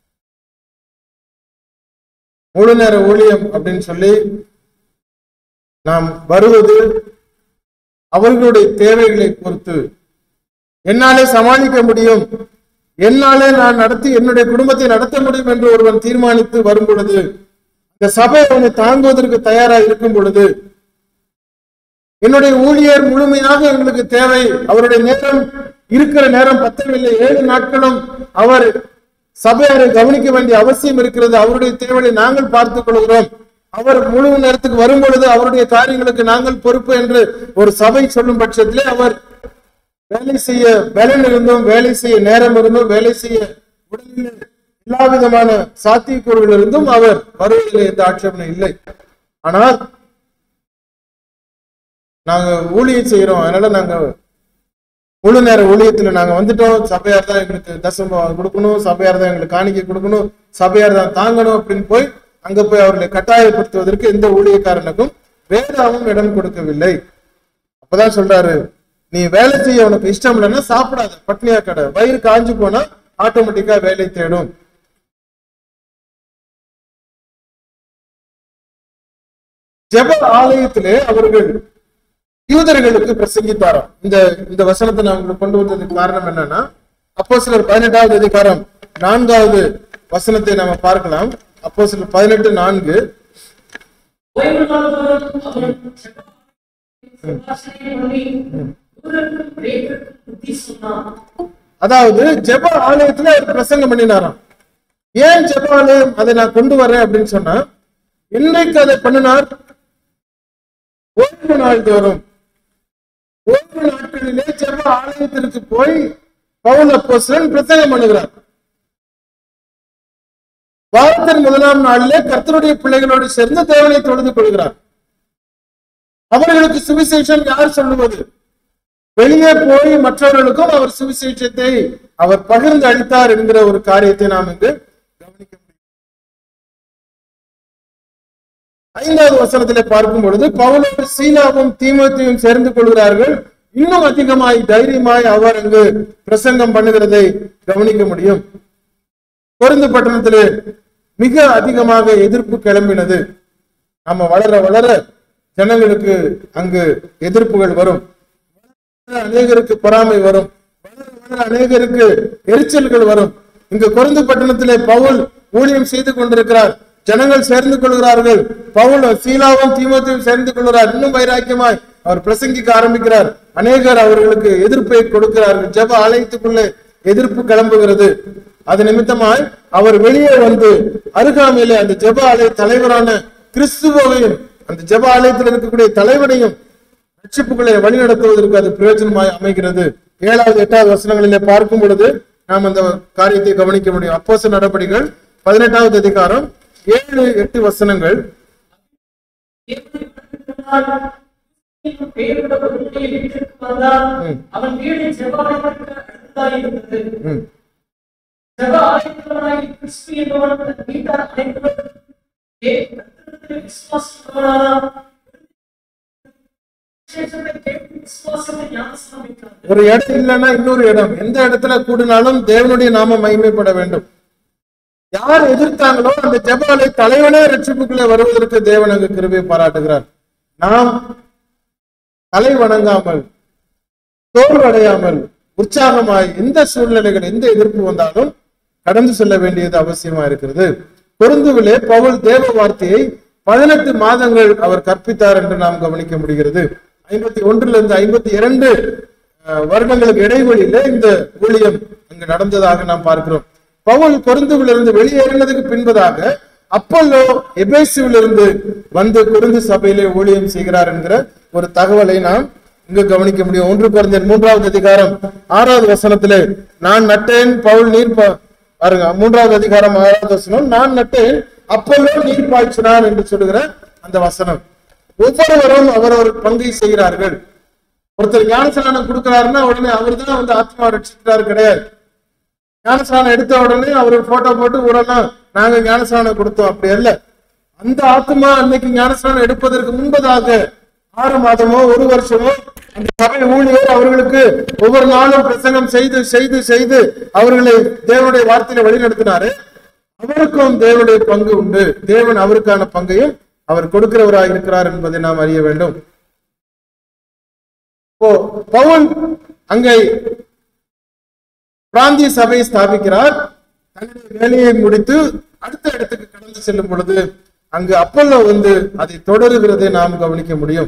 முழு நேர ஊழியம் அப்படின்னு சொல்லி நாம் வருவது அவர்களுடைய தேவைகளை பொறுத்து என்னாலே சமாளிக்க முடியும் என்னாலே நான் நடத்தி என்னுடைய குடும்பத்தை நடத்த முடியும் என்று ஒருவன் தீர்மானித்து வரும் பொழுது இந்த சபை அவனை தாங்குவதற்கு தயாராக இருக்கும் பொழுது என்னுடைய ஊழியர் முழுமையாக எங்களுக்கு தேவை அவருடைய நேரம் இருக்கிற நேரம் பத்தவில்லை ஏழு நாட்களும் அவர் சபையாரை கவனிக்க வேண்டிய அவசியம் இருக்கிறது அவருடைய தேவையை நாங்கள் பார்த்துக் கொள்கிறோம் அவர் முழு நேரத்துக்கு வரும் பொழுது அவருடைய காரியங்களுக்கு நாங்கள் பொறுப்பு என்று ஒரு சபை சொல்லும் பட்சத்திலே அவர் வேலை செய்ய பலன் இருந்தும் வேலை செய்ய நேரம் இருந்தும் வேலை செய்ய உடலில் எல்லா விதமான சாத்தியக்கூறுகள் இருந்தும் அவர் வருவதில் எந்த ஆட்சேபனை இல்லை ஆனால் நாங்க ஊழியம் செய்யறோம் அதனால நாங்க முழு நேர ஊழியத்துல நாங்க வந்துட்டோம் சபையார் தான் எங்களுக்கு தசமம் கொடுக்கணும் சபையார் தான் எங்களுக்கு காணிக்கை கொடுக்கணும் சபையார் தான் தாங்கணும் அப்படின்னு போய் அங்க போய் அவர்களை கட்டாயப்படுத்துவதற்கு எந்த ஊழியக்காரனுக்கும் வேதாவும் இடம் கொடுக்கவில்லை அப்பதான் சொல்றாரு நீ வேலை செய்ய உனக்கு இஷ்டம் இல்லைன்னா சாப்பிடாத பட்னியா கடை வயிறு காஞ்சு போனா ஆட்டோமேட்டிக்கா வேலை தேடும் ஜெப ஆலயத்திலே அவர்கள் யூதர்களுக்கு பிரசங்கித்தாராம் இந்த இந்த வசனத்தை நான் உங்களுக்கு கொண்டு வந்ததுக்கு காரணம் என்னன்னா அப்போ சிலர் பதினெட்டாவது அதிகாரம் நான்காவது வசனத்தை நம்ம பார்க்கலாம் அப்போ சிலர் பதினெட்டு நான்கு ஓய்வு நாள்தோறும் அவன் சபாஷனை பண்ணி யூதருக்கும் கிரேக்கருக்கும் புத்தி சொன்னான் அதாவது ஜெப ஆலயத்துல அவர் பிரசங்கம் பண்ணினாராம் ஏன் ஜெப ஆலயம் அதை நான் கொண்டு வரேன் அப்படின்னு சொன்னா இன்றைக்கு அதை பண்ணினார் ஓய்வு நாள் தோறும் ஓய்வு நாட்களிலே ஜெப ஆலயத்திற்கு போய் பவுல் அப்போஸ்தலன் பிரசங்கம் பண்ணுகிறார் வாரத்தின் முதலாம் நாளிலே கர்த்தருடைய பிள்ளைகளோடு சேர்ந்து தேவனை தொழுது கொள்கிறார் அவர்களுக்கு சுவிசேஷம் யார் சொல்லுவது வெளியே போய் மற்றவர்களுக்கும் அவர் சுவிசேஷத்தை அவர் பகிர்ந்து அளித்தார் என்கிற ஒரு காரியத்தை நாம் இங்கு கவனிக்க முடியும் ஐந்தாவது வசனத்திலே பார்க்கும் பொழுது பவுலோடு சீலாவும் தீமோத்தியும் சேர்ந்து கொள்கிறார்கள் இன்னும் அதிகமாய் தைரியமாய் அவர் அங்கு பிரசங்கம் பண்ணுகிறதை கவனிக்க முடியும் கொருந்து பட்டணத்திலே மிக அதிகமாக எதிர்ப்பு கிளம்பினது நம்ம வளர வளர ஜனங்களுக்கு அங்கு எதிர்ப்புகள் வரும் வளர அநேகருக்கு பொறாமை வரும் வளர வளர அநேகருக்கு எரிச்சல்கள் வரும் இங்கு கொருந்து பட்டணத்திலே பவுல் ஊழியம் செய்து கொண்டிருக்கிறார் ஜனங்கள் சேர்ந்து கொள்கிறார்கள் பவுல் சீலாவும் தீமோத்தையும் சேர்ந்து கொள்கிறார் இன்னும் வைராக்கியமாய் அவர் பிரசங்கிக்க ஆரம்பிக்கிறார் அநேகர் அவர்களுக்கு எதிர்ப்பை கொடுக்கிறார்கள் ஜெப ஆலயத்துக்குள்ளே எதிர்ப்பு கிளம்புகிறது அது நிமித்தமாய் அவர் வெளியே வந்து அருகாமையிலே அந்த ஜெப ஆலய தலைவரான கிறிஸ்துவையும் அந்த ஜெப ஆலயத்தில் இருக்கக்கூடிய தலைவனையும் ரட்சிப்புகளை வழிநடத்துவதற்கு அது பிரயோஜனமாய் அமைகிறது ஏழாவது எட்டாவது வசனங்களிலே பார்க்கும் பொழுது நாம் அந்த காரியத்தை கவனிக்க முடியும் அப்போச நடபடிகள் பதினெட்டாவது அதிகாரம் ஏழு எட்டு வசனங்கள் பேருடைய வீட்டிற்கு வந்தான் அவன் வீடு ஜெபாலயத்திற்கு அடுத்ததாய் இருந்தது ம். ஜெப ஆலயத்திலாய் கிறிஸ்து என்பவன் தன் வீட்டார் அனைவரும் ஏ கர்த்தரிடத்தில் விசுவாசிக்கிறவனானான். விசேஷத்தை கேட்டு விசுவாசத்தை ஞானஸ்நானம் பெற்றான். ஒரு இடம் இல்லைன்னா இன்னொரு இடம் எந்த இடத்துல கூடினாலும் தேவனுடைய நாம மகிமைப்பட வேண்டும் யார் எதிர்த்தாங்களோ அந்த ஜெபாலை தலைவனே ரட்சிப்புக்குள்ளே வருவதற்கு தேவன் அங்கு கிருபையை பாராட்டுகிறார் நாம் தலை வணங்காமல் தோல்வடையாமல் உற்சாகமாய் எந்த சூழ்நிலைகள் எந்த எதிர்ப்பு வந்தாலும் கடந்து செல்ல வேண்டியது அவசியமா இருக்கிறது பொருந்துவிலே பவுல் தேவ வார்த்தையை பதினெட்டு மாதங்கள் அவர் கற்பித்தார் என்று நாம் கவனிக்க முடிகிறது ஐம்பத்தி ஒன்றுல இருந்து ஐம்பத்தி இரண்டு அஹ், வருடங்களுக்கு இடைவெளியில இந்த ஊழியம் அங்கு நடந்ததாக நாம் பார்க்கிறோம் பவுல் கொருந்துவிலிருந்து வெளியேறினதுக்கு பின்பதாக அப்பல்லோ எபேசுவிலிருந்து வந்து கொருந்து சபையிலே ஊழியம் செய்கிறார் என்கிற ஒரு தகவலை நாம் இங்கு கவனிக்க முடியும் ஒன்று குறைந்தர் மூன்றாவது அதிகாரம் ஆறாவது வசனத்திலே நான் நட்டேன் பவுல் நீர் பா- பாருங்க மூன்றாவது அதிகாரம் ஆறாவது வசனம் நான் நட்டேன் அப்பல்லோ நீர் பாய்ச்சினார் என்று சொல்லுகிற அந்த வசனம் ஒவ்வொருவரும் அவரவர் பங்கை செய்கிறார்கள் ஒருத்தர் ஞானஸ்நானம் கொடுக்கிறாருன்னா உடனே அவர் தான் வந்து ஆத்மா ரட்சிக்கிறாரு கிடையாது ஞானஸ்நானம் எடுத்த உடனே அவர் போட்டோ போட்டு ஊரெல்லாம் நாங்க ஞானஸ்நானம் கொடுத்தோம் அப்படி அல்ல அந்த ஆத்மா அன்னைக்கு ஞானஸ்நானம் எடுப்பதற்கு முன்பதாக ஆறு மாதமோ ஒரு வருஷமோ அந்த சபை ஊழியர் அவர்களுக்கு ஒவ்வொரு நாளும் பிரசங்கம் செய்து செய்து செய்து அவர்களை தேவனுடைய வார்த்தையில வழிநடத்தினாரு அவருக்கும் தேவனுடைய பங்கு உண்டு தேவன் அவருக்கான பங்கையும் அவர் கொடுக்கிறவராய் இருக்கிறார் என்பதை நாம் அறிய வேண்டும் இப்போ பவுல் அங்கே பிராந்திய சபையை ஸ்தாபிக்கிறார் தன்னுடைய வேலையை முடித்து அடுத்த இடத்துக்கு கடந்து செல்லும் பொழுது அங்கு அப்பல்லோ வந்து அதை தொடருகிறதை நாம் கவனிக்க முடியும்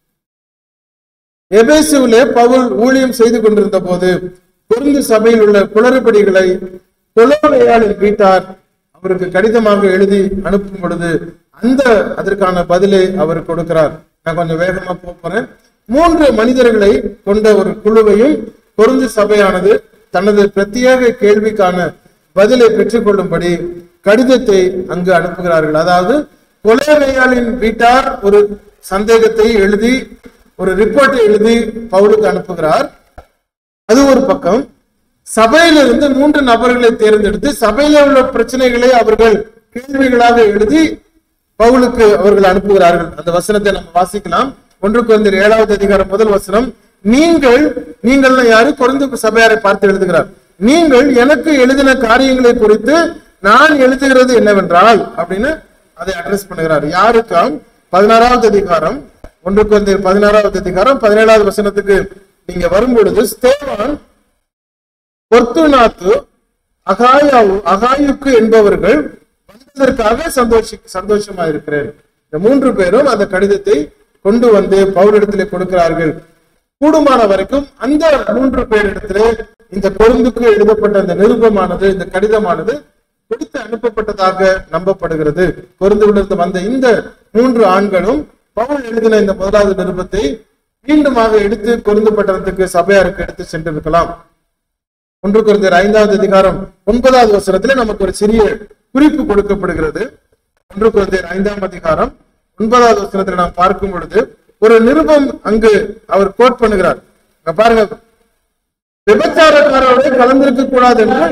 எபேசுவிலே பவுல் ஊழியம் செய்து கொண்டிருந்த போது பொருந்து சபையில் உள்ள குளறுபடிகளை கொலோவையாளின் வீட்டார் அவருக்கு கடிதமாக எழுதி அனுப்பும் பொழுது அந்த அதற்கான பதிலை அவர் கொடுக்கிறார் நான் கொஞ்சம் வேகமா போப் போறேன் மூன்று மனிதர்களை கொண்ட ஒரு குழுவையும் பொருந்து சபையானது தனது பிரத்யேக கேள்விக்கான பதிலை பெற்றுக்கொள்ளும்படி கடிதத்தை அங்கு அனுப்புகிறார்கள் அதாவது கொலைவையாளின் வீட்டார் ஒரு சந்தேகத்தை எழுதி ஒரு ரிப்போர்ட்டை எழுதி பவுலுக்கு அனுப்புகிறார் அது ஒரு பக்கம் சபையிலிருந்து மூன்று நபர்களை தேர்ந்தெடுத்து சபையில உள்ள பிரச்சனைகளை அவர்கள் கேள்விகளாக எழுதி பவுலுக்கு அவர்கள் அனுப்புகிறார்கள் அந்த வசனத்தை நம்ம வாசிக்கலாம் ஒன்று குறைந்த ஏழாவது அதிகாரம் முதல் வசனம் நீங்கள் நீங்கள் யாரு குறைந்த சபையாரை பார்த்து எழுதுகிறார் நீங்கள் எனக்கு எழுதின காரியங்களை குறித்து நான் எழுதுகிறது என்னவென்றால் அப்படின்னு அதை அட்ரஸ் பண்ணுகிறார் யாருக்காம் பதினாறாவது அதிகாரம் ஒன்று குறைந்த பதினாறாவது அதிகாரம் பதினேழாவது வசனத்துக்கு நீங்க வரும்பொழுது ஸ்தேவான் பொர்த்துநாத்து அகாயாவு அகாயுக்கு என்பவர்கள் வந்ததற்காக சந்தோஷி சந்தோஷமா இருக்கிறேன் இந்த மூன்று பேரும் அந்த கடிதத்தை கொண்டு வந்து பவுரிடத்திலே கொடுக்கிறார்கள் கூடுமான வரைக்கும் அந்த மூன்று பேரிடத்திலே இந்த பொருந்துக்கு எழுதப்பட்ட அந்த நிருபமானது இந்த கடிதமானது கொடுத்து அனுப்பப்பட்டதாக நம்பப்படுகிறது பொருந்துவிலிருந்து வந்த இந்த மூன்று ஆண்களும் பவுல் எழுதின இந்த முதலாவது நிருபத்தை மீண்டுமாக எடுத்து பொருந்து பட்டணத்துக்கு சபையாருக்கு எடுத்து சென்றிருக்கலாம் ஒன்று குறைந்தர் ஐந்தாவது அதிகாரம் ஒன்பதாவது வசனத்துல நமக்கு ஒரு சிறிய குறிப்பு கொடுக்கப்படுகிறது ஒன்று குறைந்தர் ஐந்தாம் அதிகாரம் ஒன்பதாவது வசனத்துல நாம் பார்க்கும் பொழுது ஒரு நிருபம் அங்கு அவர் கோட் பண்ணுகிறார் இங்க பாருங்க விபச்சாரக்காரோட கலந்திருக்க கூடாது என்று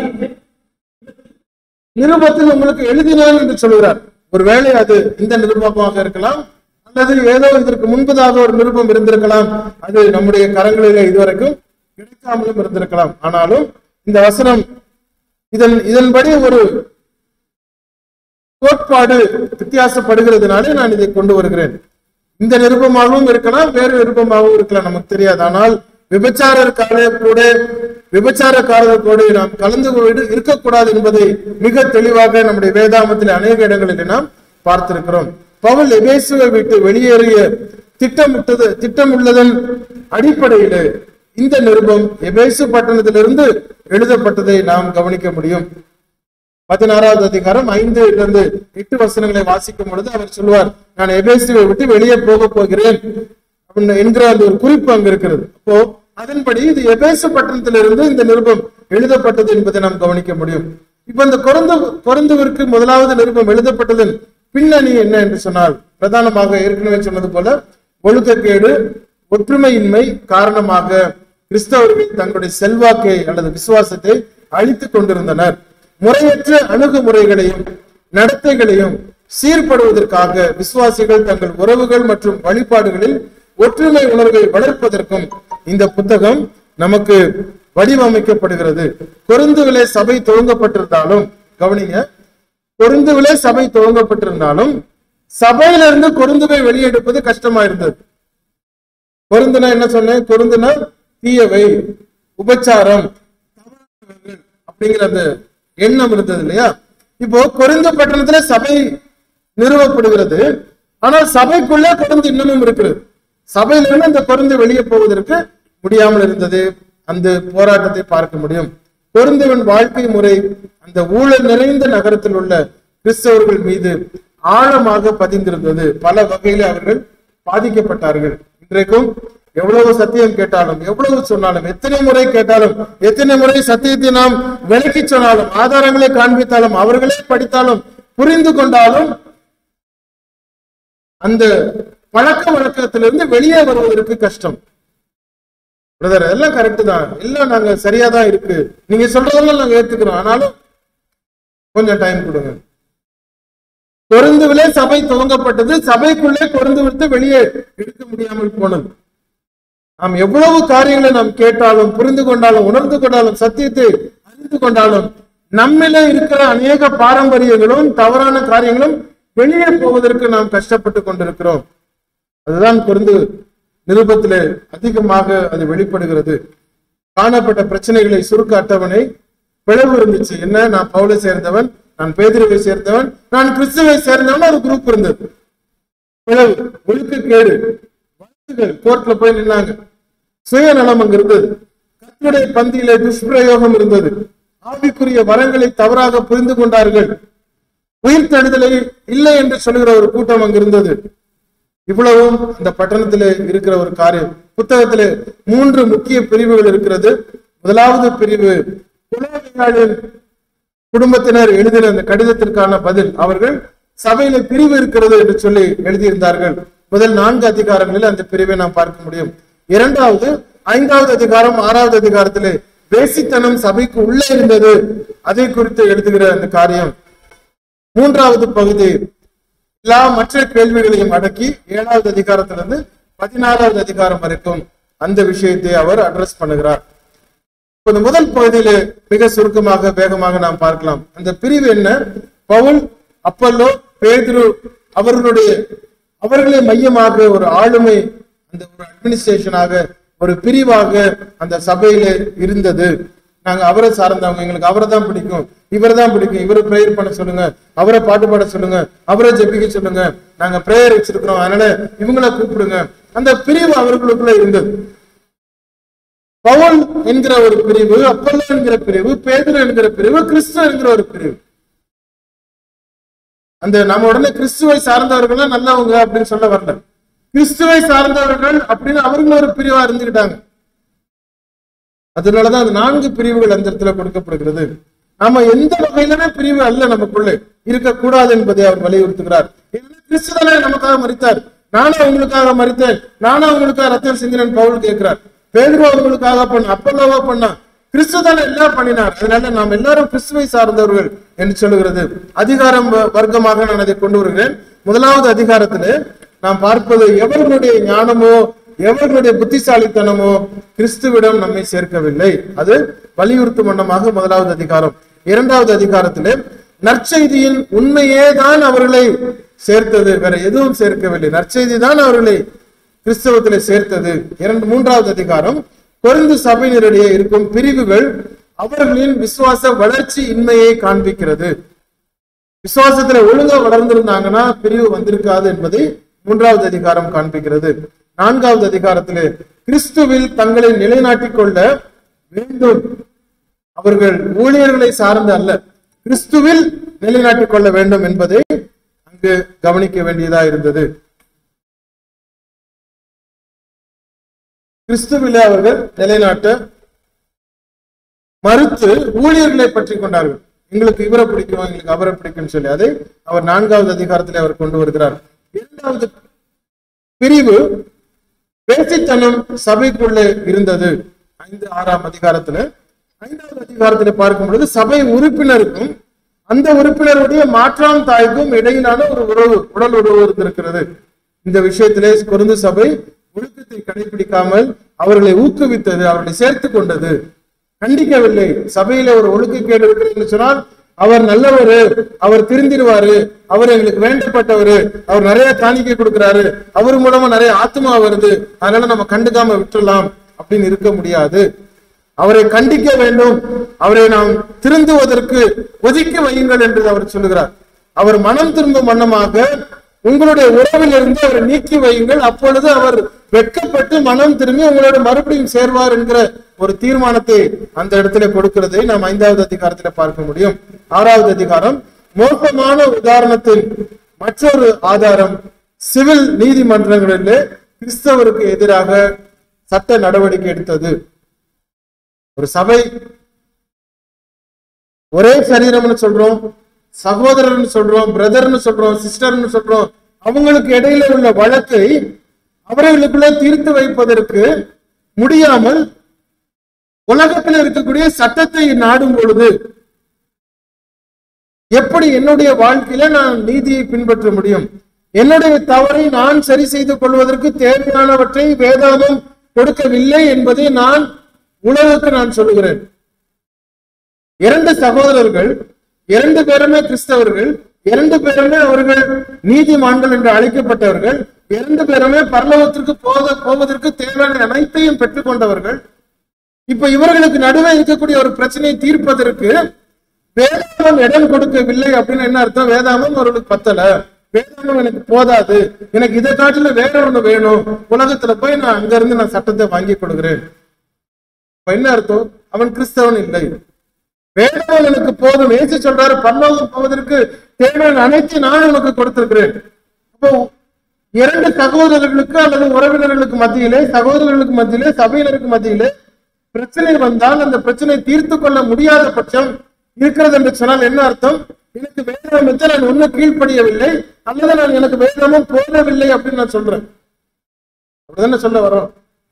நிருபத்தில் உங்களுக்கு எழுதினான் என்று சொல்கிறார் ஒருவேளை அது இந்த நிருபமாக இருக்கலாம் அல்லது ஏதோ இதற்கு முன்பதாக ஒரு நிருபம் இருந்திருக்கலாம் அது நம்முடைய கரங்களிலே இதுவரைக்கும் கிடைக்காமலும் இருந்திருக்கலாம் ஆனாலும் இந்த வசனம் இதன் இதன்படி ஒரு கோட்பாடு வித்தியாசப்படுகிறதுனாலே நான் இதை கொண்டு வருகிறேன் இந்த நிருபமாகவும் இருக்கலாம் வேறு நிருபமாகவும் இருக்கலாம் நமக்கு தெரியாது ஆனால் விபச்சாரக்காரர் கூட விபச்சாரக்காரர் கூட நாம் கலந்து கொண்டு இருக்கக்கூடாது என்பதை மிக தெளிவாக நம்முடைய வேதாமத்தில் அநேக இடங்களில் நாம் பார்த்திருக்கிறோம் பவுல் எபேசுவை விட்டு வெளியேறிய திட்டமிட்டது திட்டமுள்ளதன் அடிப்படையில் இந்த நிருபம் எபேசு பட்டணத்திலிருந்து எழுதப்பட்டதை நாம் கவனிக்க முடியும் பதினாறாவது அதிகாரம் ஐந்து இருந்து எட்டு வசனங்களை வாசிக்கும் பொழுது அவர் சொல்லுவார் நான் எபேசுவை விட்டு வெளியே போக போகிறேன் அப்படின்னு என்கிற அந்த ஒரு குறிப்பு அங்க இருக்கிறது அப்போ அதன்படி இது எபேசு பட்டணத்திலிருந்து இந்த நிருபம் எழுதப்பட்டது என்பதை நாம் கவனிக்க முடியும் இப்ப இந்த குறைந்த குறைந்தவருக்கு முதலாவது நிருபம் எழுதப்பட்டதன் பின்னணி என்ன என்று சொன்னால் பிரதானமாக ஏற்கனவே சொன்னது போல ஒழுக்கக்கேடு ஒற்றுமையின்மை காரணமாக கிறிஸ்தவர்கள் தங்களுடைய செல்வாக்கை அல்லது விசுவாசத்தை அழித்துக் கொண்டிருந்தனர் முறையற்ற அணுகுமுறைகளையும் நடத்தைகளையும் சீர்படுவதற்காக விசுவாசிகள் தங்கள் உறவுகள் மற்றும் வழிபாடுகளில் ஒற்றுமை உணர்வை வளர்ப்பதற்கும் இந்த புத்தகம் நமக்கு வடிவமைக்கப்படுகிறது கொருந்துவிலே சபை துவங்கப்பட்டிருந்தாலும் கவனிங்க கொருந்துவிலே சபை துவங்கப்பட்டிருந்தாலும் சபையிலிருந்து கொருந்துவை வெளியெடுப்பது கஷ்டமா இருந்தது கொருந்துனா என்ன சொன்னேன் கொருந்துனா தீயவை உபச்சாரம் தவறானவர்கள் அப்படிங்கிற அந்த எண்ணம் இருந்தது இல்லையா இப்போ கொரிந்த பட்டணத்துல சபை நிறுவப்படுகிறது ஆனால் சபைக்குள்ளே கொருந்து இன்னமும் இருக்கிறது சபையிலிருந்து அந்த கொருந்து வெளியே போவதற்கு முடியாமல் இருந்தது அந்த போராட்டத்தை பார்க்க முடியும் கொருந்தவன் வாழ்க்கை முறை அந்த ஊழல் நிறைந்த நகரத்தில் உள்ள கிறிஸ்தவர்கள் மீது ஆழமாக பதிந்திருந்தது பல வகையில அவர்கள் பாதிக்கப்பட்டார்கள் இன்றைக்கும் எவ்வளவு சத்தியம் கேட்டாலும் எவ்வளவு சொன்னாலும் எத்தனை முறை கேட்டாலும் எத்தனை முறை சத்தியத்தை நாம் விலக்கி சொன்னாலும் ஆதாரங்களை காண்பித்தாலும் அவர்களே படித்தாலும் புரிந்து கொண்டாலும் அந்த பழக்க வழக்கத்திலிருந்து வெளியே வருவதற்கு கஷ்டம் பிரதர் எல்லாம் கரெக்ட் தான் எல்லாம் நாங்க சரியா தான் இருக்கு நீங்க சொல்றதெல்லாம் நாங்க ஏத்துக்கிறோம் ஆனாலும் கொஞ்சம் டைம் கொடுங்க கொருந்துவிலே சபை துவங்கப்பட்டது சபைக்குள்ளே கொருந்து விட்டு வெளியே எடுக்க முடியாமல் போனது நாம் எவ்வளவு காரியங்களை நாம் கேட்டாலும் புரிந்து கொண்டாலும் உணர்ந்து கொண்டாலும் சத்தியத்தை அறிந்து கொண்டாலும் நம்மிலே இருக்கிற அநேக பாரம்பரியங்களும் தவறான காரியங்களும் வெளியே போவதற்கு நாம் கஷ்டப்பட்டு கொண்டிருக்கிறோம் அதுதான் பொருந்து நிருபத்திலே அதிகமாக அது வெளிப்படுகிறது காணப்பட்ட பிரச்சனைகளை சுருக்க அட்டவணை பிளவு இருந்துச்சு என்ன நான் பவுலை சேர்ந்தவன் நான் பேதிரவை சேர்ந்தவன் நான் கிறிஸ்துவை சேர்ந்தவன் ஒரு குரூப் இருந்தது பிளவு ஒழுக்கக்கேடு வழக்குகள் கோர்ட்ல போய் நின்னாங்க சுயநலம் அங்க இருந்தது கத்துடைய பந்தியிலே துஷ்பிரயோகம் இருந்தது ஆவிக்குரிய வரங்களை தவறாக புரிந்து கொண்டார்கள் உயிர் தடுதலை இல்லை என்று சொல்லுகிற ஒரு கூட்டம் அங்க இருந்தது இவ்வளவும் இந்த பட்டணத்திலே இருக்கிற ஒரு காரியம் புத்தகத்திலே மூன்று முக்கிய பிரிவுகள் இருக்கிறது முதலாவது பிரிவு குலோனியாளின் குடும்பத்தினர் எழுதின அந்த கடிதத்திற்கான பதில் அவர்கள் சபையில பிரிவு இருக்கிறது என்று சொல்லி எழுதியிருந்தார்கள் முதல் நான்கு அதிகாரங்களில் அந்த பிரிவை நாம் பார்க்க முடியும் இரண்டாவது ஐந்தாவது அதிகாரம் ஆறாவது அதிகாரத்திலே வேசித்தனம் சபைக்கு உள்ளே இருந்தது அதை குறித்து எழுதுகிற அந்த காரியம் மூன்றாவது பகுதி எல்லா மற்ற கேள்விகளையும் அடக்கி ஏழாவது அதிகாரத்திலிருந்து பதினாறாவது அதிகாரம் வரைக்கும் அந்த விஷயத்தை அவர் அட்ரஸ் பண்ணுகிறார் இப்ப இந்த முதல் பகுதியில மிக சுருக்கமாக வேகமாக நாம் பார்க்கலாம் அந்த பிரிவு என்ன பவுல் அப்பல்லோ பேதுரு அவர்களுடைய அவர்களை மையமாக ஒரு ஆளுமை அந்த ஒரு அட்மினிஸ்ட்ரேஷனாக ஒரு பிரிவாக அந்த சபையில இருந்தது நாங்க அவரை சார்ந்தவங்க எங்களுக்கு அவரை தான் பிடிக்கும் இவரை தான் பிடிக்கும் இவரை ப்ரேயர் பண்ண சொல்லுங்க அவரை பாட்டு பாட சொல்லுங்க அவரை ஜெபிக்க சொல்லுங்க நாங்க ப்ரேயர் வச்சிருக்கிறோம் அதனால இவங்கள கூப்பிடுங்க அந்த பிரிவு அவர்களுக்குள்ள இருந்தது பவுல் என்கிற ஒரு பிரிவு அப்பல்லோ என்கிற பிரிவு பேதுரு என்கிற பிரிவு கிறிஸ்து என்கிற ஒரு பிரிவு அந்த நம்ம உடனே கிறிஸ்துவை சார்ந்தவர்கள் நல்லவங்க அப்படின்னு சொல்ல வரல கிறிஸ்துவை சார்ந்தவர்கள் அப்படின்னு அவர்கள் ஒரு பிரிவா இருந்துகிட்டாங்க அதனாலதான் அந்த நான்கு பிரிவுகள் அந்த இடத்துல கொடுக்கப்படுகிறது நாம எந்த வகையிலுமே பிரிவு அல்ல நமக்குள்ளே இருக்கக்கூடாது என்பதை அவர் வலியுறுத்துகிறார் ஏன்னா கிறிஸ்து தானே நமக்காக மறித்தார் நானும் அவங்களுக்காக மறித்தேன் நானும் அவங்களுக்காக ரத்தம் சிந்தினன் பவுல் கேட்கிறார் பேதுரு அவங்களுக்காக பண்ண அப்பல்லோவா பண்ணா கிறிஸ்து தானே எல்லாம் பண்ணினார் அதனால நாம் எல்லாரும் கிறிஸ்துவை சார்ந்தவர்கள் என்று சொல்லுகிறது அதிகாரம் வ- வர்க்கமாக நான் அதை கொண்டு வருகிறேன் முதலாவது அதிகாரத்திலே நாம் பார்ப்பது எவர்களுடைய ஞானமோ எவர்களுடைய புத்திசாலித்தனமோ கிறிஸ்துவிடம் நம்மை சேர்க்கவில்லை அது வலியுறுத்தும் வண்ணமாக முதலாவது அதிகாரம் இரண்டாவது அதிகாரத்திலே நற்செய்தியின் உண்மையே தான் அவர்களை சேர்த்தது வேற எதுவும் சேர்க்கவில்லை நற்செய்தி தான் அவர்களை கிறிஸ்தவத்திலே சேர்த்தது இரண்டு மூன்றாவது அதிகாரம் கொரிந்து சபையினரிடையே இருக்கும் பிரிவுகள் அவர்களின் விசுவாச வளர்ச்சி இன்மையை காண்பிக்கிறது விசுவாசத்துல ஒழுங்கா வளர்ந்திருந்தாங்கன்னா பிரிவு வந்திருக்காது என்பதை மூன்றாவது அதிகாரம் காண்பிக்கிறது நான்காவது அதிகாரத்திலே கிறிஸ்துவில் தங்களை நிலைநாட்டிக் கொள்ள வேண்டும் அவர்கள் ஊழியர்களை சார்ந்து அல்ல கிறிஸ்துவில் நிலைநாட்டிக் கொள்ள வேண்டும் என்பதை அங்கு கவனிக்க வேண்டியதா இருந்தது கிறிஸ்துவிலே அவர்கள் நிலைநாட்ட மறுத்து ஊழியர்களை பற்றி கொண்டார்கள் எங்களுக்கு இவரை பிடிக்கும் எங்களுக்கு அவரை பிடிக்கும்னு சொல்லி அதை அவர் நான்காவது அதிகாரத்திலே அவர் கொண்டு வருகிறார் இரண்டாவது பிரிவு பேசித்தனம் சபைக்குள்ளே இருந்தது ஐந்து ஆறாம் அதிகாரத்துல ஐந்தாவது அதிகாரத்துல பார்க்கும் பொழுது சபை உறுப்பினருக்கும் அந்த உறுப்பினருடைய மாற்றாம் தாய்க்கும் இடையிலான ஒரு உறவு உடல் உறவு இருந்திருக்கிறது இந்த விஷயத்திலே கொருந்து சபை ஒழுக்கத்தை கடைபிடிக்காமல் அவர்களை ஊக்குவித்தது அவர்களை சேர்த்து கொண்டது கண்டிக்கவில்லை சபையில ஒரு ஒழுக்கக்கேடு இருக்குன்னு சொன்னால் அவர் நல்லவரு அவர் திருந்திடுவாரு அவர் எங்களுக்கு வேண்டப்பட்டவரு அவர் நிறைய காணிக்கை கொடுக்கிறாரு அவர் மூலமா நிறைய ஆத்மா வருது அதனால நம்ம கண்டுக்காம விட்டுறலாம் அப்படின்னு இருக்க முடியாது அவரை கண்டிக்க வேண்டும் அவரை நாம் திருந்துவதற்கு ஒதுக்கி வையுங்கள் என்று அவர் சொல்லுகிறார் அவர் மனம் திரும்பும் வண்ணமாக உங்களுடைய உறவிலிருந்து அவரை நீக்கி வையுங்கள் அப்பொழுது அவர் வெட்கப்பட்டு மனம் திரும்பி உங்களோட மறுபடியும் சேர்வார் என்கிற ஒரு தீர்மானத்தை அந்த இடத்துல கொடுக்கிறதை நாம் ஐந்தாவது அதிகாரத்துல பார்க்க முடியும் ஆறாவது அதிகாரம் மோசமான உதாரணத்தின் மற்றொரு ஆதாரம் சிவில் நீதிமன்றங்களிலே கிறிஸ்தவருக்கு எதிராக சட்ட நடவடிக்கை எடுத்தது ஒரு சபை ஒரே சரீரம்னு சொல்றோம் சகோதரர்னு சொல்றோம் பிரதர்னு சொல்றோம் சிஸ்டர்னு சொல்றோம் அவங்களுக்கு இடையில உள்ள வழக்கை அவர்களுக்குள்ள தீர்த்து வைப்பதற்கு முடியாமல் உலகத்தில் இருக்கக்கூடிய சட்டத்தை நாடும் பொழுது எப்படி என்னுடைய வாழ்க்கையில நான் நீதியை பின்பற்ற முடியும் என்னுடைய தவறை நான் சரி செய்து கொள்வதற்கு தேவையானவற்றை வேதாந்தம் கொடுக்கவில்லை என்பதை நான் உலகுக்கு நான் சொல்லுகிறேன் இரண்டு சகோதரர்கள் இரண்டு பேருமே கிறிஸ்தவர்கள் இரண்டு பேருமே அவர்கள் நீதிமான்கள் என்று அழைக்கப்பட்டவர்கள் இரண்டு பேருமே பரலோகத்திற்கு போக போவதற்கு தேவையான அனைத்தையும் பெற்றுக்கொண்டவர்கள் இப்ப இவர்களுக்கு நடுவே இருக்கக்கூடிய ஒரு பிரச்சனையை தீர்ப்பதற்கு வேதாமம் இடம் கொடுக்கவில்லை அப்படின்னு என்ன அர்த்தம் வேதாமம் அவர்களுக்கு பத்தல வேதாமம் எனக்கு போதாது எனக்கு இதை காட்டில வேற ஒண்ணு வேணும் உலகத்துல போய் நான் அங்க இருந்து நான் சட்டத்தை வாங்கி கொடுக்கிறேன் இப்ப என்ன அர்த்தம் அவன் கிறிஸ்தவன் இல்லை வேதம் எனக்கு போதும் ஏசு சொல்றாரு பரலோகம் போவதற்கு தேவையான அனைத்து நான் உனக்கு கொடுத்திருக்கிறேன் அப்போ இரண்டு சகோதரர்களுக்கு அல்லது உறவினர்களுக்கு மத்தியிலே சகோதரர்களுக்கு மத்தியிலே சபையினருக்கு மத்தியிலே பிரச்சனை வந்தால் அந்த பிரச்சனை தீர்த்து கொள்ள முடியாத பட்சம் இருக்கிறது என்று சொன்னால் என்ன அர்த்தம் எனக்கு வேதாமத்தை நான் ஒன்னும் கீழ்ப்படியவில்லை அல்லது நான் எனக்கு வேதாமம் போதவில்லை அப்படின்னு நான் சொல்றேன் அப்படிதானே சொல்ல வரோம்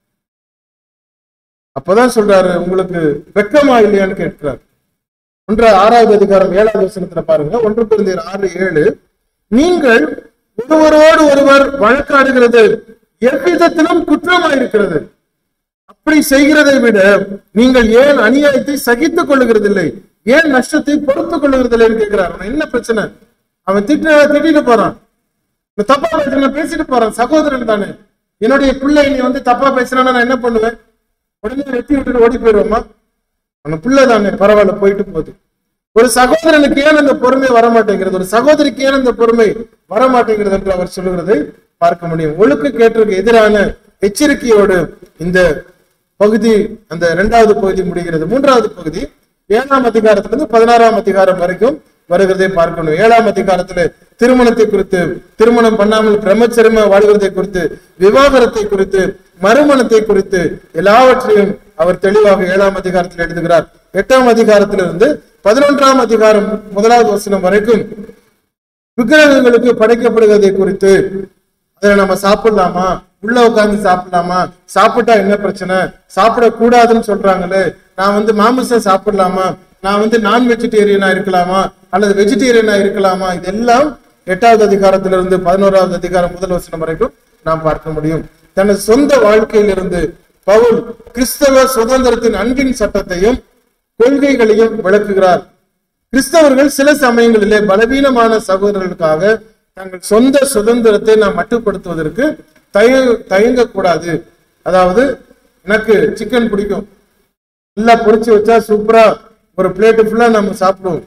அப்பதான் சொல்றாரு உங்களுக்கு வெக்கமா இல்லையான்னு கேட்கிறார் ஒன்று ஆறாவது அதிகாரம் ஏழாவது வசனத்துல பாருங்க ஒன்று குழந்தையர் ஆறு ஏழு நீங்கள் ஒருவரோடு ஒருவர் வழக்காடுகிறது எவ்விதத்திலும் குற்றமாயிருக்கிறது அப்படி செய்கிறதை விட நீங்கள் ஏன் அநியாயத்தை சகித்துக் கொள்ளுகிறதில்லை ஏன் நஷ்டத்தை பொறுத்துக் கொள்ளுகிறதில்லைன்னு கேட்கிறார் அவன் என்ன பிரச்சனை அவன் திட்ட திட்டிட்டு போறான் இந்த தப்பா பேசுற பேசிட்டு போறான் சகோதரன் தானே என்னுடைய பிள்ளை நீ வந்து தப்பா பேசுறான்னா நான் என்ன பண்ணுவேன் உடனே வெட்டி விட்டுட்டு ஓடி போயிடுவோமா அவன் பிள்ளை தானே பரவாயில்ல போயிட்டு போகுது ஒரு சகோதரனுக்கு ஏன் அந்த பொறுமை வரமாட்டேங்கிறது ஒரு சகோதரிக்கு ஏன் அந்த பொறுமை வரமாட்டேங்கிறது என்று அவர் சொல்லுகிறதை பார்க்க முடியும் ஒழுக்க கேட்டிற்கு எதிரான எச்சரிக்கையோடு இந்த பகுதி அந்த இரண்டாவது பகுதி முடிகிறது மூன்றாவது பகுதி ஏழாம் அதிகாரத்திலிருந்து பதினாறாம் அதிகாரம் வரைக்கும் வருகிறதை பார்க்கணும் ஏழாம் அதிகாரத்துல திருமணத்தை குறித்து திருமணம் பண்ணாமல் பிரம்மச்சரிம வாழ்கிறதை குறித்து விவாகரத்தை குறித்து மறுமணத்தை குறித்து எல்லாவற்றையும் அவர் தெளிவாக ஏழாம் அதிகாரத்தில் எழுதுகிறார் எட்டாம் அதிகாரத்திலிருந்து பதினொன்றாம் அதிகாரம் முதலாவது வசனம் வரைக்கும் விக்கிரகங்களுக்கு படைக்கப்படுவதை குறித்து அதை நம்ம சாப்பிடலாமா உள்ள உட்கார்ந்து சாப்பிடலாமா சாப்பிட்டா என்ன பிரச்சனை சாப்பிடக்கூடாதுன்னு சொல்றாங்களே நான் வந்து மாமிசம் சாப்பிடலாமா நான் வந்து நான் வெஜிடேரியனா இருக்கலாமா அல்லது வெஜிடேரியனா இருக்கலாமா இதெல்லாம் எட்டாவது அதிகாரத்திலிருந்து பதினோராவது அதிகாரம் முதல் வசனம் வரைக்கும் நாம் பார்க்க முடியும் தனது சொந்த வாழ்க்கையிலிருந்து பவுல் கிறிஸ்தவ சுதந்திரத்தின் அன்பின் சட்டத்தையும் கொள்கைகளையும் விளக்குகிறார் கிறிஸ்தவர்கள் சில சமயங்களிலே பலவீனமான சகோதரர்களுக்காக தங்கள் சொந்த சுதந்திரத்தை நாம் மட்டுப்படுத்துவதற்கு தய தயங்கக்கூடாது அதாவது எனக்கு சிக்கன் பிடிக்கும் நல்லா பொரிச்சு வச்சா சூப்பரா ஒரு பிளேட்டு ஃபுல்லா நம்ம சாப்பிடுவோம்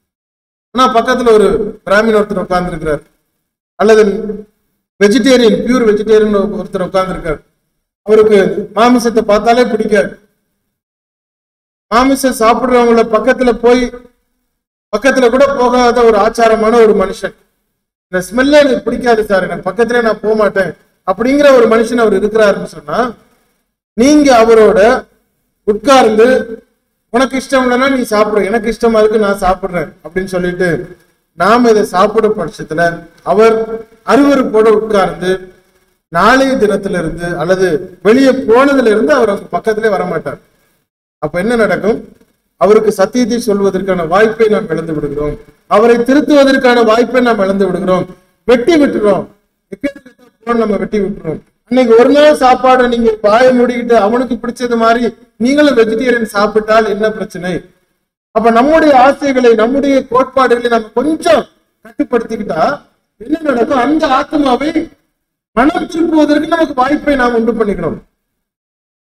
ஆனா பக்கத்துல ஒரு பிராமின் ஒருத்தர் உட்கார்ந்து அல்லது வெஜிடேரியன் பியூர் வெஜிடேரியன் ஒருத்தர் உட்கார்ந்து அவருக்கு மாமிசத்தை பார்த்தாலே பிடிக்காது மாமிசம் சாப்பிடுறவங்கள பக்கத்துல போய் பக்கத்துல கூட போகாத ஒரு ஆச்சாரமான ஒரு மனுஷன் இந்த ஸ்மெல்ல எனக்கு பிடிக்காது சார் எனக்கு பக்கத்துல நான் போக மாட்டேன் அப்படிங்கிற ஒரு மனுஷன் அவர் இருக்கிறாருன்னு சொன்னா நீங்க அவரோட உட்கார்ந்து உனக்கு இஷ்டம் இல்லைன்னா நீ சாப்பிடு எனக்கு இஷ்டமா இருக்கு நான் சாப்பிடுறேன் அப்படின்னு சொல்லிட்டு நாம இதை சாப்பிடும் பட்சத்துல அவர் அருவருப்போட உட்கார்ந்து நாளைய தினத்துல இருந்து அல்லது வெளியே போனதுல இருந்து அவர் அவங்க பக்கத்திலே வரமாட்டார் அப்ப என்ன நடக்கும் அவருக்கு சத்தியத்தை சொல்வதற்கான வாய்ப்பை நாம் இழந்து விடுகிறோம் அவரை திருத்துவதற்கான வாய்ப்பை நாம் இழந்து விடுகிறோம் வெட்டி விட்டுறோம் எக்கச்சக்க நம்ம வெட்டி விட்டுறோம் அன்னைக்கு ஒரு நாள் சாப்பாடு நீங்க வாயை மூடிக்கிட்டு அவனுக்கு பிடிச்சது மாதிரி நீங்களும் வெஜிடேரியன் சாப்பிட்டால் என்ன பிரச்சனை அப்ப நம்முடைய ஆசைகளை நம்முடைய கோட்பாடுகளை நம்ம கொஞ்சம் கட்டுப்படுத்திக்கிட்டா என்ன நடக்கும் அந்த ஆத்மாவை மனம் திருப்புவதற்கு நமக்கு வாய்ப்பை நாம் உண்டு பண்ணிக்கிறோம்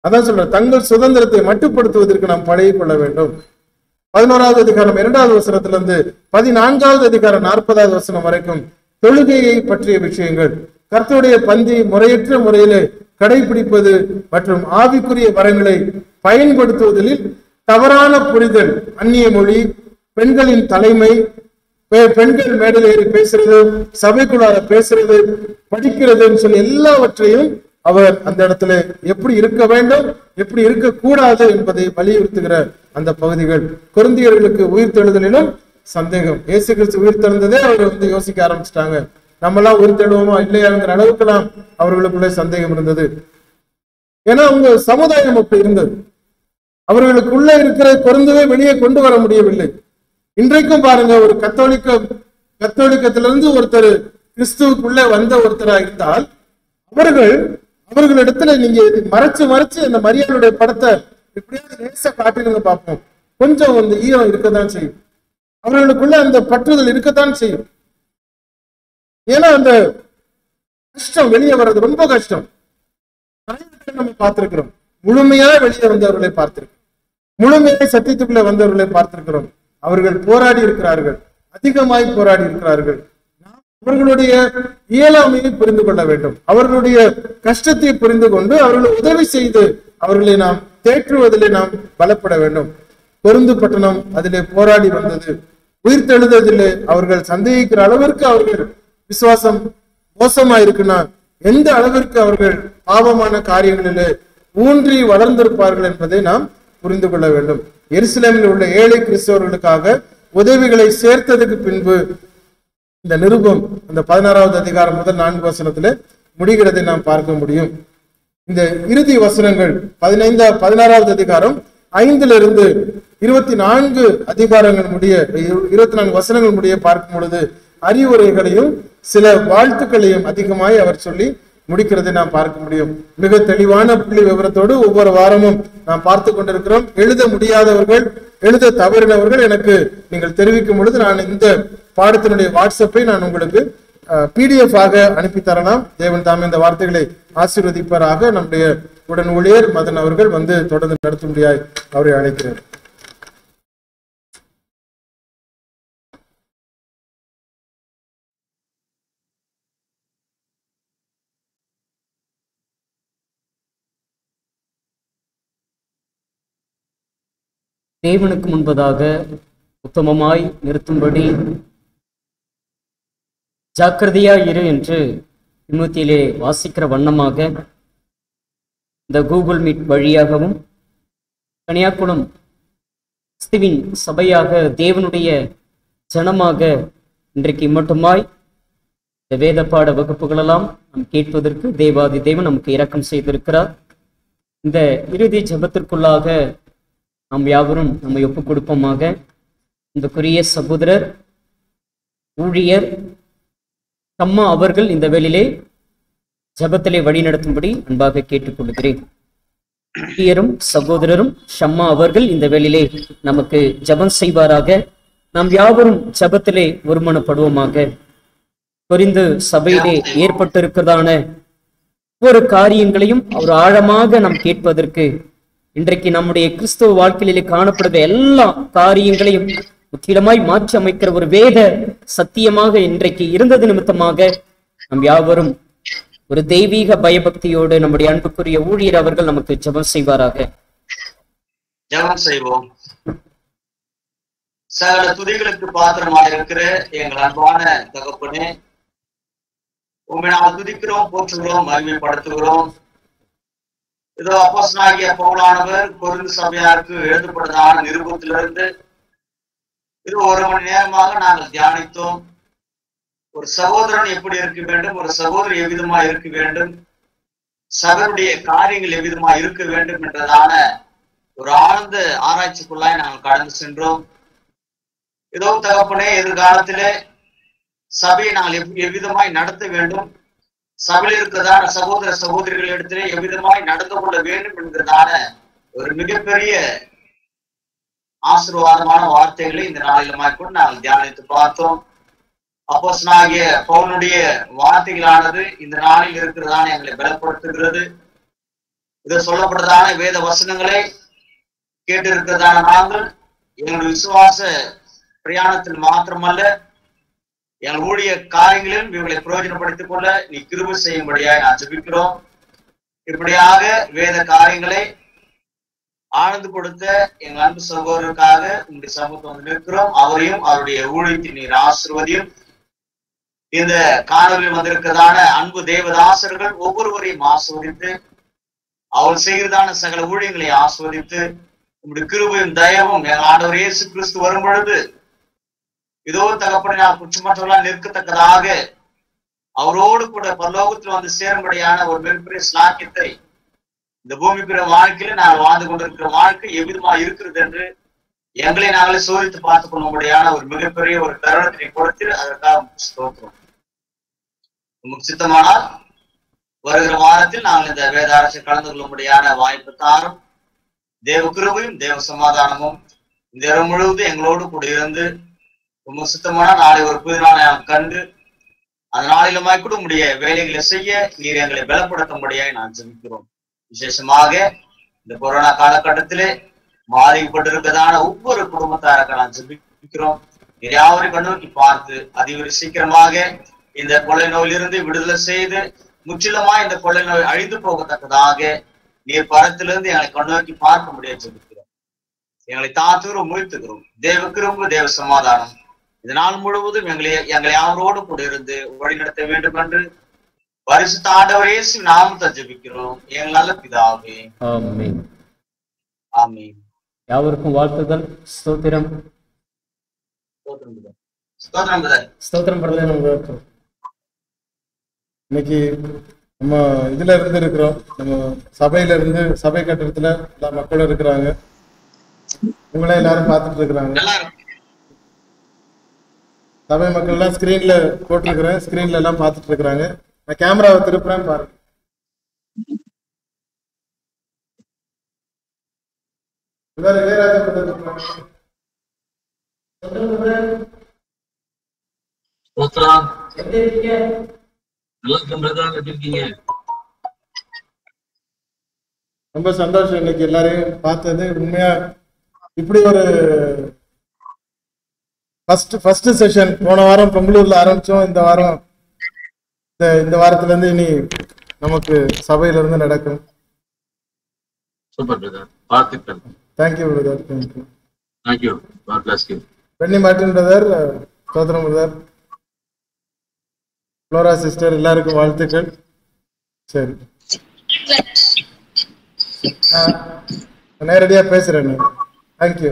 அதான் சொல்ற தங்கள் சுதந்திரத்தை மட்டுப்படுத்துவதற்கு நாம் பழகிக் கொள்ள வேண்டும் பதினோராவது அதிகாரம் இரண்டாவது வசனத்திலிருந்து பதினான்காவது அதிகாரம் நாற்பதாவது வசனம் வரைக்கும் தொழுகையை பற்றிய விஷயங்கள் கர்த்தருடைய பந்தி முறையற்ற முறையிலே கடைபிடிப்பது மற்றும் ஆவிக்குரிய வரங்களை பயன்படுத்துவதில் தவறான புரிதல் அந்நிய மொழி பெண்களின் தலைமை பெ- பெண்கள் மேடையில் ஏறி பேசுறது சபைக்குள்ளார பேசுறது படிக்கிறதுன்னு சொல்லி எல்லாவற்றையும் அவர் அந்த இடத்துல எப்படி இருக்க வேண்டும் எப்படி இருக்கக்கூடாது என்பதை வலியுறுத்துகிற அந்த பகுதிகள் குருந்தியர்களுக்கு உயிர் தெழுதலிலும் சந்தேகம் இயேசு கிறிஸ்து உயிர் தெழுந்ததே அவர் வந்து யோசிக்க ஆரம்பிச்சிட்டாங்க நம்மலாம் உயிர் தெழுவோமா இல்லையாங்கிற அளவுக்கெல்லாம் அவர்களுக்குள்ளே சந்தேகம் இருந்தது ஏன்னா உங்க சமுதாயம் அப்படி இருந்தது அவர்களுக்குள்ள இருக்கிற குறைந்தவே வெளியே கொண்டு வர முடியவில்லை இன்றைக்கும் பாருங்க ஒரு கத்தோலிக்க கத்தோலிக்கத்திலிருந்து ஒருத்தர் கிறிஸ்துவுக்குள்ளே வந்த ஒருத்தரா இருந்தால் அவர்கள் அவர்களிடத்துல நீங்க இது மறைச்சு மறைச்சு அந்த மரியாதையுடைய படத்தை எப்படியாவது நேச காட்டிடுங்க பார்ப்போம் கொஞ்சம் அந்த ஈரம் இருக்கத்தான் செய்யும் அவர்களுக்குள்ள அந்த பற்றுதல் இருக்கத்தான் செய்யும் ஏன்னா அந்த கஷ்டம் வெளியே வர்றது ரொம்ப கஷ்டம் நிறைய பேர் நம்ம பார்த்திருக்கிறோம் முழுமையா வெளியே வந்தவர்களை பார்த்திருக்கிறோம் முழுமையாக சத்தியத்துக்குள்ள வந்தவர்களை பார்த்திருக்கிறோம் அவர்கள் போராடி இருக்கிறார்கள் அதிகமாய் போராடி இருக்கிறார்கள் நாம் அவர்களுடைய இயலாமையை புரிந்து கொள்ள வேண்டும் அவர்களுடைய கஷ்டத்தை புரிந்து கொண்டு அவர்களை உதவி செய்து அவர்களை நாம் தேற்றுவதிலே நாம் பலப்பட வேண்டும் பொருந்து பட்டணம் அதிலே போராடி வந்தது உயிர் தெழுததிலே அவர்கள் சந்தேகிக்கிற அளவிற்கு அவர்கள் விசுவாசம் மோசமா இருக்குன்னா எந்த அளவிற்கு அவர்கள் பாவமான காரியங்களிலே ஊன்றி வளர்ந்திருப்பார்கள் என்பதை நாம் புரிந்து கொள்ள வேண்டும் எருசலேமில் உள்ள ஏழை கிறிஸ்தவர்களுக்காக உதவிகளை சேர்த்ததுக்கு பின்பு இந்த நிருபம் அந்த பதினாறாவது அதிகாரம் முதல் நான்கு வசனத்துல முடிகிறதை நாம் பார்க்க முடியும் இந்த இறுதி வசனங்கள் பதினைந்தா பதினாறாவது அதிகாரம் ஐந்துல இருந்து இருபத்தி நான்கு அதிகாரங்கள் முடிய இருபத்தி நான்கு வசனங்கள் முடிய பார்க்கும் பொழுது அறிவுரைகளையும் சில வாழ்த்துக்களையும் அதிகமாய் அவர் சொல்லி முடிக்கிறதை நாம் பார்க்க முடியும் மிக தெளிவான புள்ளி விவரத்தோடு ஒவ்வொரு வாரமும் நாம் பார்த்து கொண்டிருக்கிறோம் எழுத முடியாதவர்கள் எழுத தவறினவர்கள் எனக்கு நீங்கள் தெரிவிக்கும் பொழுது நான் இந்த பாடத்தினுடைய வாட்ஸ்அப்பை நான் உங்களுக்கு பிடிஎஃப் ஆக அனுப்பி தரலாம் தேவன் தாமே இந்த வார்த்தைகளை ஆசீர்வதிப்பாராக நம்முடைய உடன் ஊழியர் மதன் அவர்கள் வந்து தொடர்ந்து நடத்தும்படியாய் அவரை அழைக்கிறேன் தேவனுக்கு முன்பதாக உத்தமமாய் நிறுத்தும்படி ஜாக்கிரதையா இரு என்று விமுத்தியிலே வாசிக்கிற வண்ணமாக இந்த கூகுள் மீட் வழியாகவும் கன்னியாகுளம் கிறிஸ்துவின் சபையாக தேவனுடைய ஜனமாக இன்றைக்கு மட்டுமாய் இந்த வேத பாட வகுப்புகளெல்லாம் நாம் கேட்பதற்கு தேவாதி தேவன் நமக்கு இரக்கம் செய்திருக்கிறார் இந்த இறுதி ஜெபத்திற்குள்ளாக நாம் யாவரும் நம்மை ஒப்புக் கொடுப்போமாக இந்த குறிய சகோதரர் ஊழியர் அம்மா அவர்கள் இந்த வேளையிலே ஜெபத்திலே வழிநடத்தும்படி அன்பாக கேட்டுக்கொள்கிறேன் ஊழியரும் சகோதரரும் ஷம்மா அவர்கள் இந்த வேளையிலே நமக்கு ஜெபம் செய்வாராக நாம் யாவரும் ஜெபத்திலே ஒருமனப்படுவோமாக குறிந்து சபையிலே ஏற்பட்டிருக்கிறதான ஒவ்வொரு காரியங்களையும் ஒரு ஆழமாக நாம் கேட்பதற்கு இன்றைக்கு நம்முடைய கிறிஸ்துவ வாழ்க்கையிலே காணப்படுகிற எல்லா காரியங்களையும் முற்றிலுமாய் மாற்றி அமைக்கிற ஒரு வேத சத்தியமாக இன்றைக்கு இருந்தது நிமித்தமாக நம் யாவரும் ஒரு தெய்வீக பயபக்தியோடு நம்முடைய அன்புக்குரிய ஊழியர் அவர்கள் நமக்கு ஜெபம் செய்வாராக ஜெபம் செய்வோம் சகல துதிகளுக்கு பாத்திரமாக இருக்கிற எங்கள் அன்பான தகப்பனே உண்மை நாம் துதிக்கிறோம் போற்றுகிறோம் மகிமைப்படுத்துகிறோம் இதோ அப்போஸ்தலனாகிய பவுலானவர் கொருந்து சபையாருக்கு எழுதப்பட்டதான நிருபத்திலிருந்து இது ஒரு மணி நேரமாக நாங்கள் தியானித்தோம் ஒரு சகோதரன் எப்படி இருக்க வேண்டும் ஒரு சகோதரி எவ்விதமா இருக்க வேண்டும் சபருடைய காரியங்கள் எவ்விதமா இருக்க வேண்டும் என்றதான ஒரு ஆழ்ந்த ஆராய்ச்சிக்குள்ளாய் நாங்கள் கடந்து சென்றோம் இதோ தகப்பனே எதிர்காலத்திலே சபையை நாங்கள் எவ்- எவ்விதமாய் நடத்த வேண்டும் சபையில் இருக்கிறதான சகோதர சகோதரிகளிடத்திலே எவ்விதமாய் நடந்து கொள்ள வேண்டும் என்கிறதான ஒரு மிகப்பெரிய ஆசீர்வாதமான வார்த்தைகளை இந்த நாளில் மேற்கொண்டு நாங்கள் தியானித்து பார்த்தோம் அப்போஸ்தலனாகிய பவுனுடைய வார்த்தைகளானது இந்த நாளில் இருக்கிறதான எங்களை பலப்படுத்துகிறது இது சொல்லப்பட்டதான வேத வசனங்களை கேட்டிருக்கிறதான நாங்கள் எங்களுடைய விசுவாச பிரயாணத்தில் மாத்திரமல்ல எங்கள் ஊழிய காரியங்களிலும் இவர்களை பிரயோஜனப்படுத்திக் கொள்ள நீ கிருபை செய்யும்படியாய் நான் ஜெபிக்கிறோம் இப்படியாக வேத காரியங்களை ஆனந்து கொடுத்த எங்கள் அன்பு சகோதரருக்காக உங்களுடைய சமூகத்தை வந்து நிற்கிறோம் அவரையும் அவருடைய ஊழியத்தின் நீர் ஆசிர்வதியும் இந்த காணொலியில் வந்திருக்கிறதான அன்பு தேவதாசர்கள் ஒவ்வொருவரையும் ஆஸ்வதித்து அவர் செய்கிறதான சகல ஊழியங்களை ஆஸ்வதித்து உங்களுடைய கிருபையும் தயவும் எங்கள் ஆண்டவர் இயேசு கிறிஸ்து வரும் பொழுது இதோ தகப்படி நான் குற்றமற்றவர்களால் நிற்கத்தக்கதாக அவரோடு கூட பரலோகத்தில் வந்து சேரும்படியான ஒரு மிகப்பெரிய ஸ்லாக்கியத்தை இந்த பூமிக்குரிய வாழ்க்கையில நாங்கள் வாழ்ந்து கொண்டிருக்கிற வாழ்க்கை எவ்விதமா இருக்கிறது என்று எங்களை நாங்களே சோதித்து பார்த்துக் கொள்ளும்படியான ஒரு மிகப்பெரிய ஒரு தருணத்தினை கொடுத்து அதற்காக ஸ்தோத்திரம் உங்களுக்கு சித்தமானால் வருகிற வாரத்தில் நாங்கள் இந்த வேதாரசை கலந்து கொள்ளும்படியான வாய்ப்பு தாரும் தேவ கிருபையும் தேவ சமாதானமும் இந்த இரவு முழுவதும் எங்களோடு கூட இருந்து உங்க சுத்தமான நாளை ஒரு புது நாளை நாம் கண்டு அந்த நாளிலுமாய் கூட உடைய வேலைகளை செய்ய நீர் எங்களை பலப்படுத்தும்படியாய் நான் ஜெபிக்கிறோம் விசேஷமாக இந்த கொரோனா காலகட்டத்திலே பாதிக்கப்பட்டிருக்கிறதான ஒவ்வொரு குடும்பத்தாருக்கு நான் ஜெபிக்கிறோம் நீர் யாவரையும் கண்ணோக்கி பார்த்து அதிவிர சீக்கிரமாக இந்த கொள்ளை நோயிலிருந்து விடுதலை செய்து முற்றிலுமா இந்த கொள்ளை நோய் அழிந்து போகத்தக்கதாக நீர் பரத்திலிருந்து எங்களை கண்ணோக்கி பார்க்க முடியாது ஜெபிக்கிறோம் எங்களை தாத்துகிறோம் முயற்சுகிறோம் தேவ கிரும்பு தேவ சமாதானம் இந்த நாள் முழுவதும் எங்களை எங்களை அவரோடு கூட இருந்து வழிநடத்த வேண்டும் என்று பரிசுத்த ஆண்டவர் இயேசு நாமத்தை ஜெபிக்கிறோம் எங்கள் நல்ல பிதாவே ஆமென் ஆமென் யாவருக்கும் வாழ்த்துதல் ஸ்தோத்திரம் ஸ்தோத்திரம் பிதா. ஸ்தோத்திரம் பிதா. ஸ்தோத்திரம் பிரதேன் உங்களுக்கு இன்னைக்கு நம்ம இதுல இருந்து இருக்கிறோம் நம்ம சபையில இருந்து சபை கட்டடத்துல எல்லா மக்களும் இருக்கிறாங்க உங்களே எல்லாரும் பார்த்துட்டு இருக்கிறாங்க நல்லா இருக்கு. சபை மக்கள் எல்லாம் ஸ்கிரீன்ல போட்டிருக்கிறேன் ஸ்கிரீன்ல எல்லாம் பார்த்துட்டு இருக்கிறாங்க நான் கேமராவை திருப்புறேன் பாருங்க இவர் இளையராஜா brother இருக்கிறாங்க. ஸ்தோத்திரம் நல்லா இருக்கேன் பிரதர் எப்படி இருக்கீங்க ரொம்ப சந்தோஷம் இன்னைக்கு எல்லாரையும் பார்த்தது உண்மையா இப்படி ஒரு ஃபர்ஸ்ட் ஃபர்ஸ்ட் செஷன் போன வாரம் பெங்களூர்ல ஆரம்பிச்சோம் இந்த வாரம் இந்த இந்த வாரத்துல இருந்து இனி நமக்கு சபையில இருந்து நடக்கும் சூப்பர் பிரதர் வாழ்த்துக்கள் thank you brother thank you thank you God bless you Benny Martin brother சோதரம் பிரதர் ஃப்ளோரா சிஸ்டர் எல்லாருக்கும் வாழ்த்துக்கள் சரி நான் நேரடியா பேசுறேன் தேங்க்யூ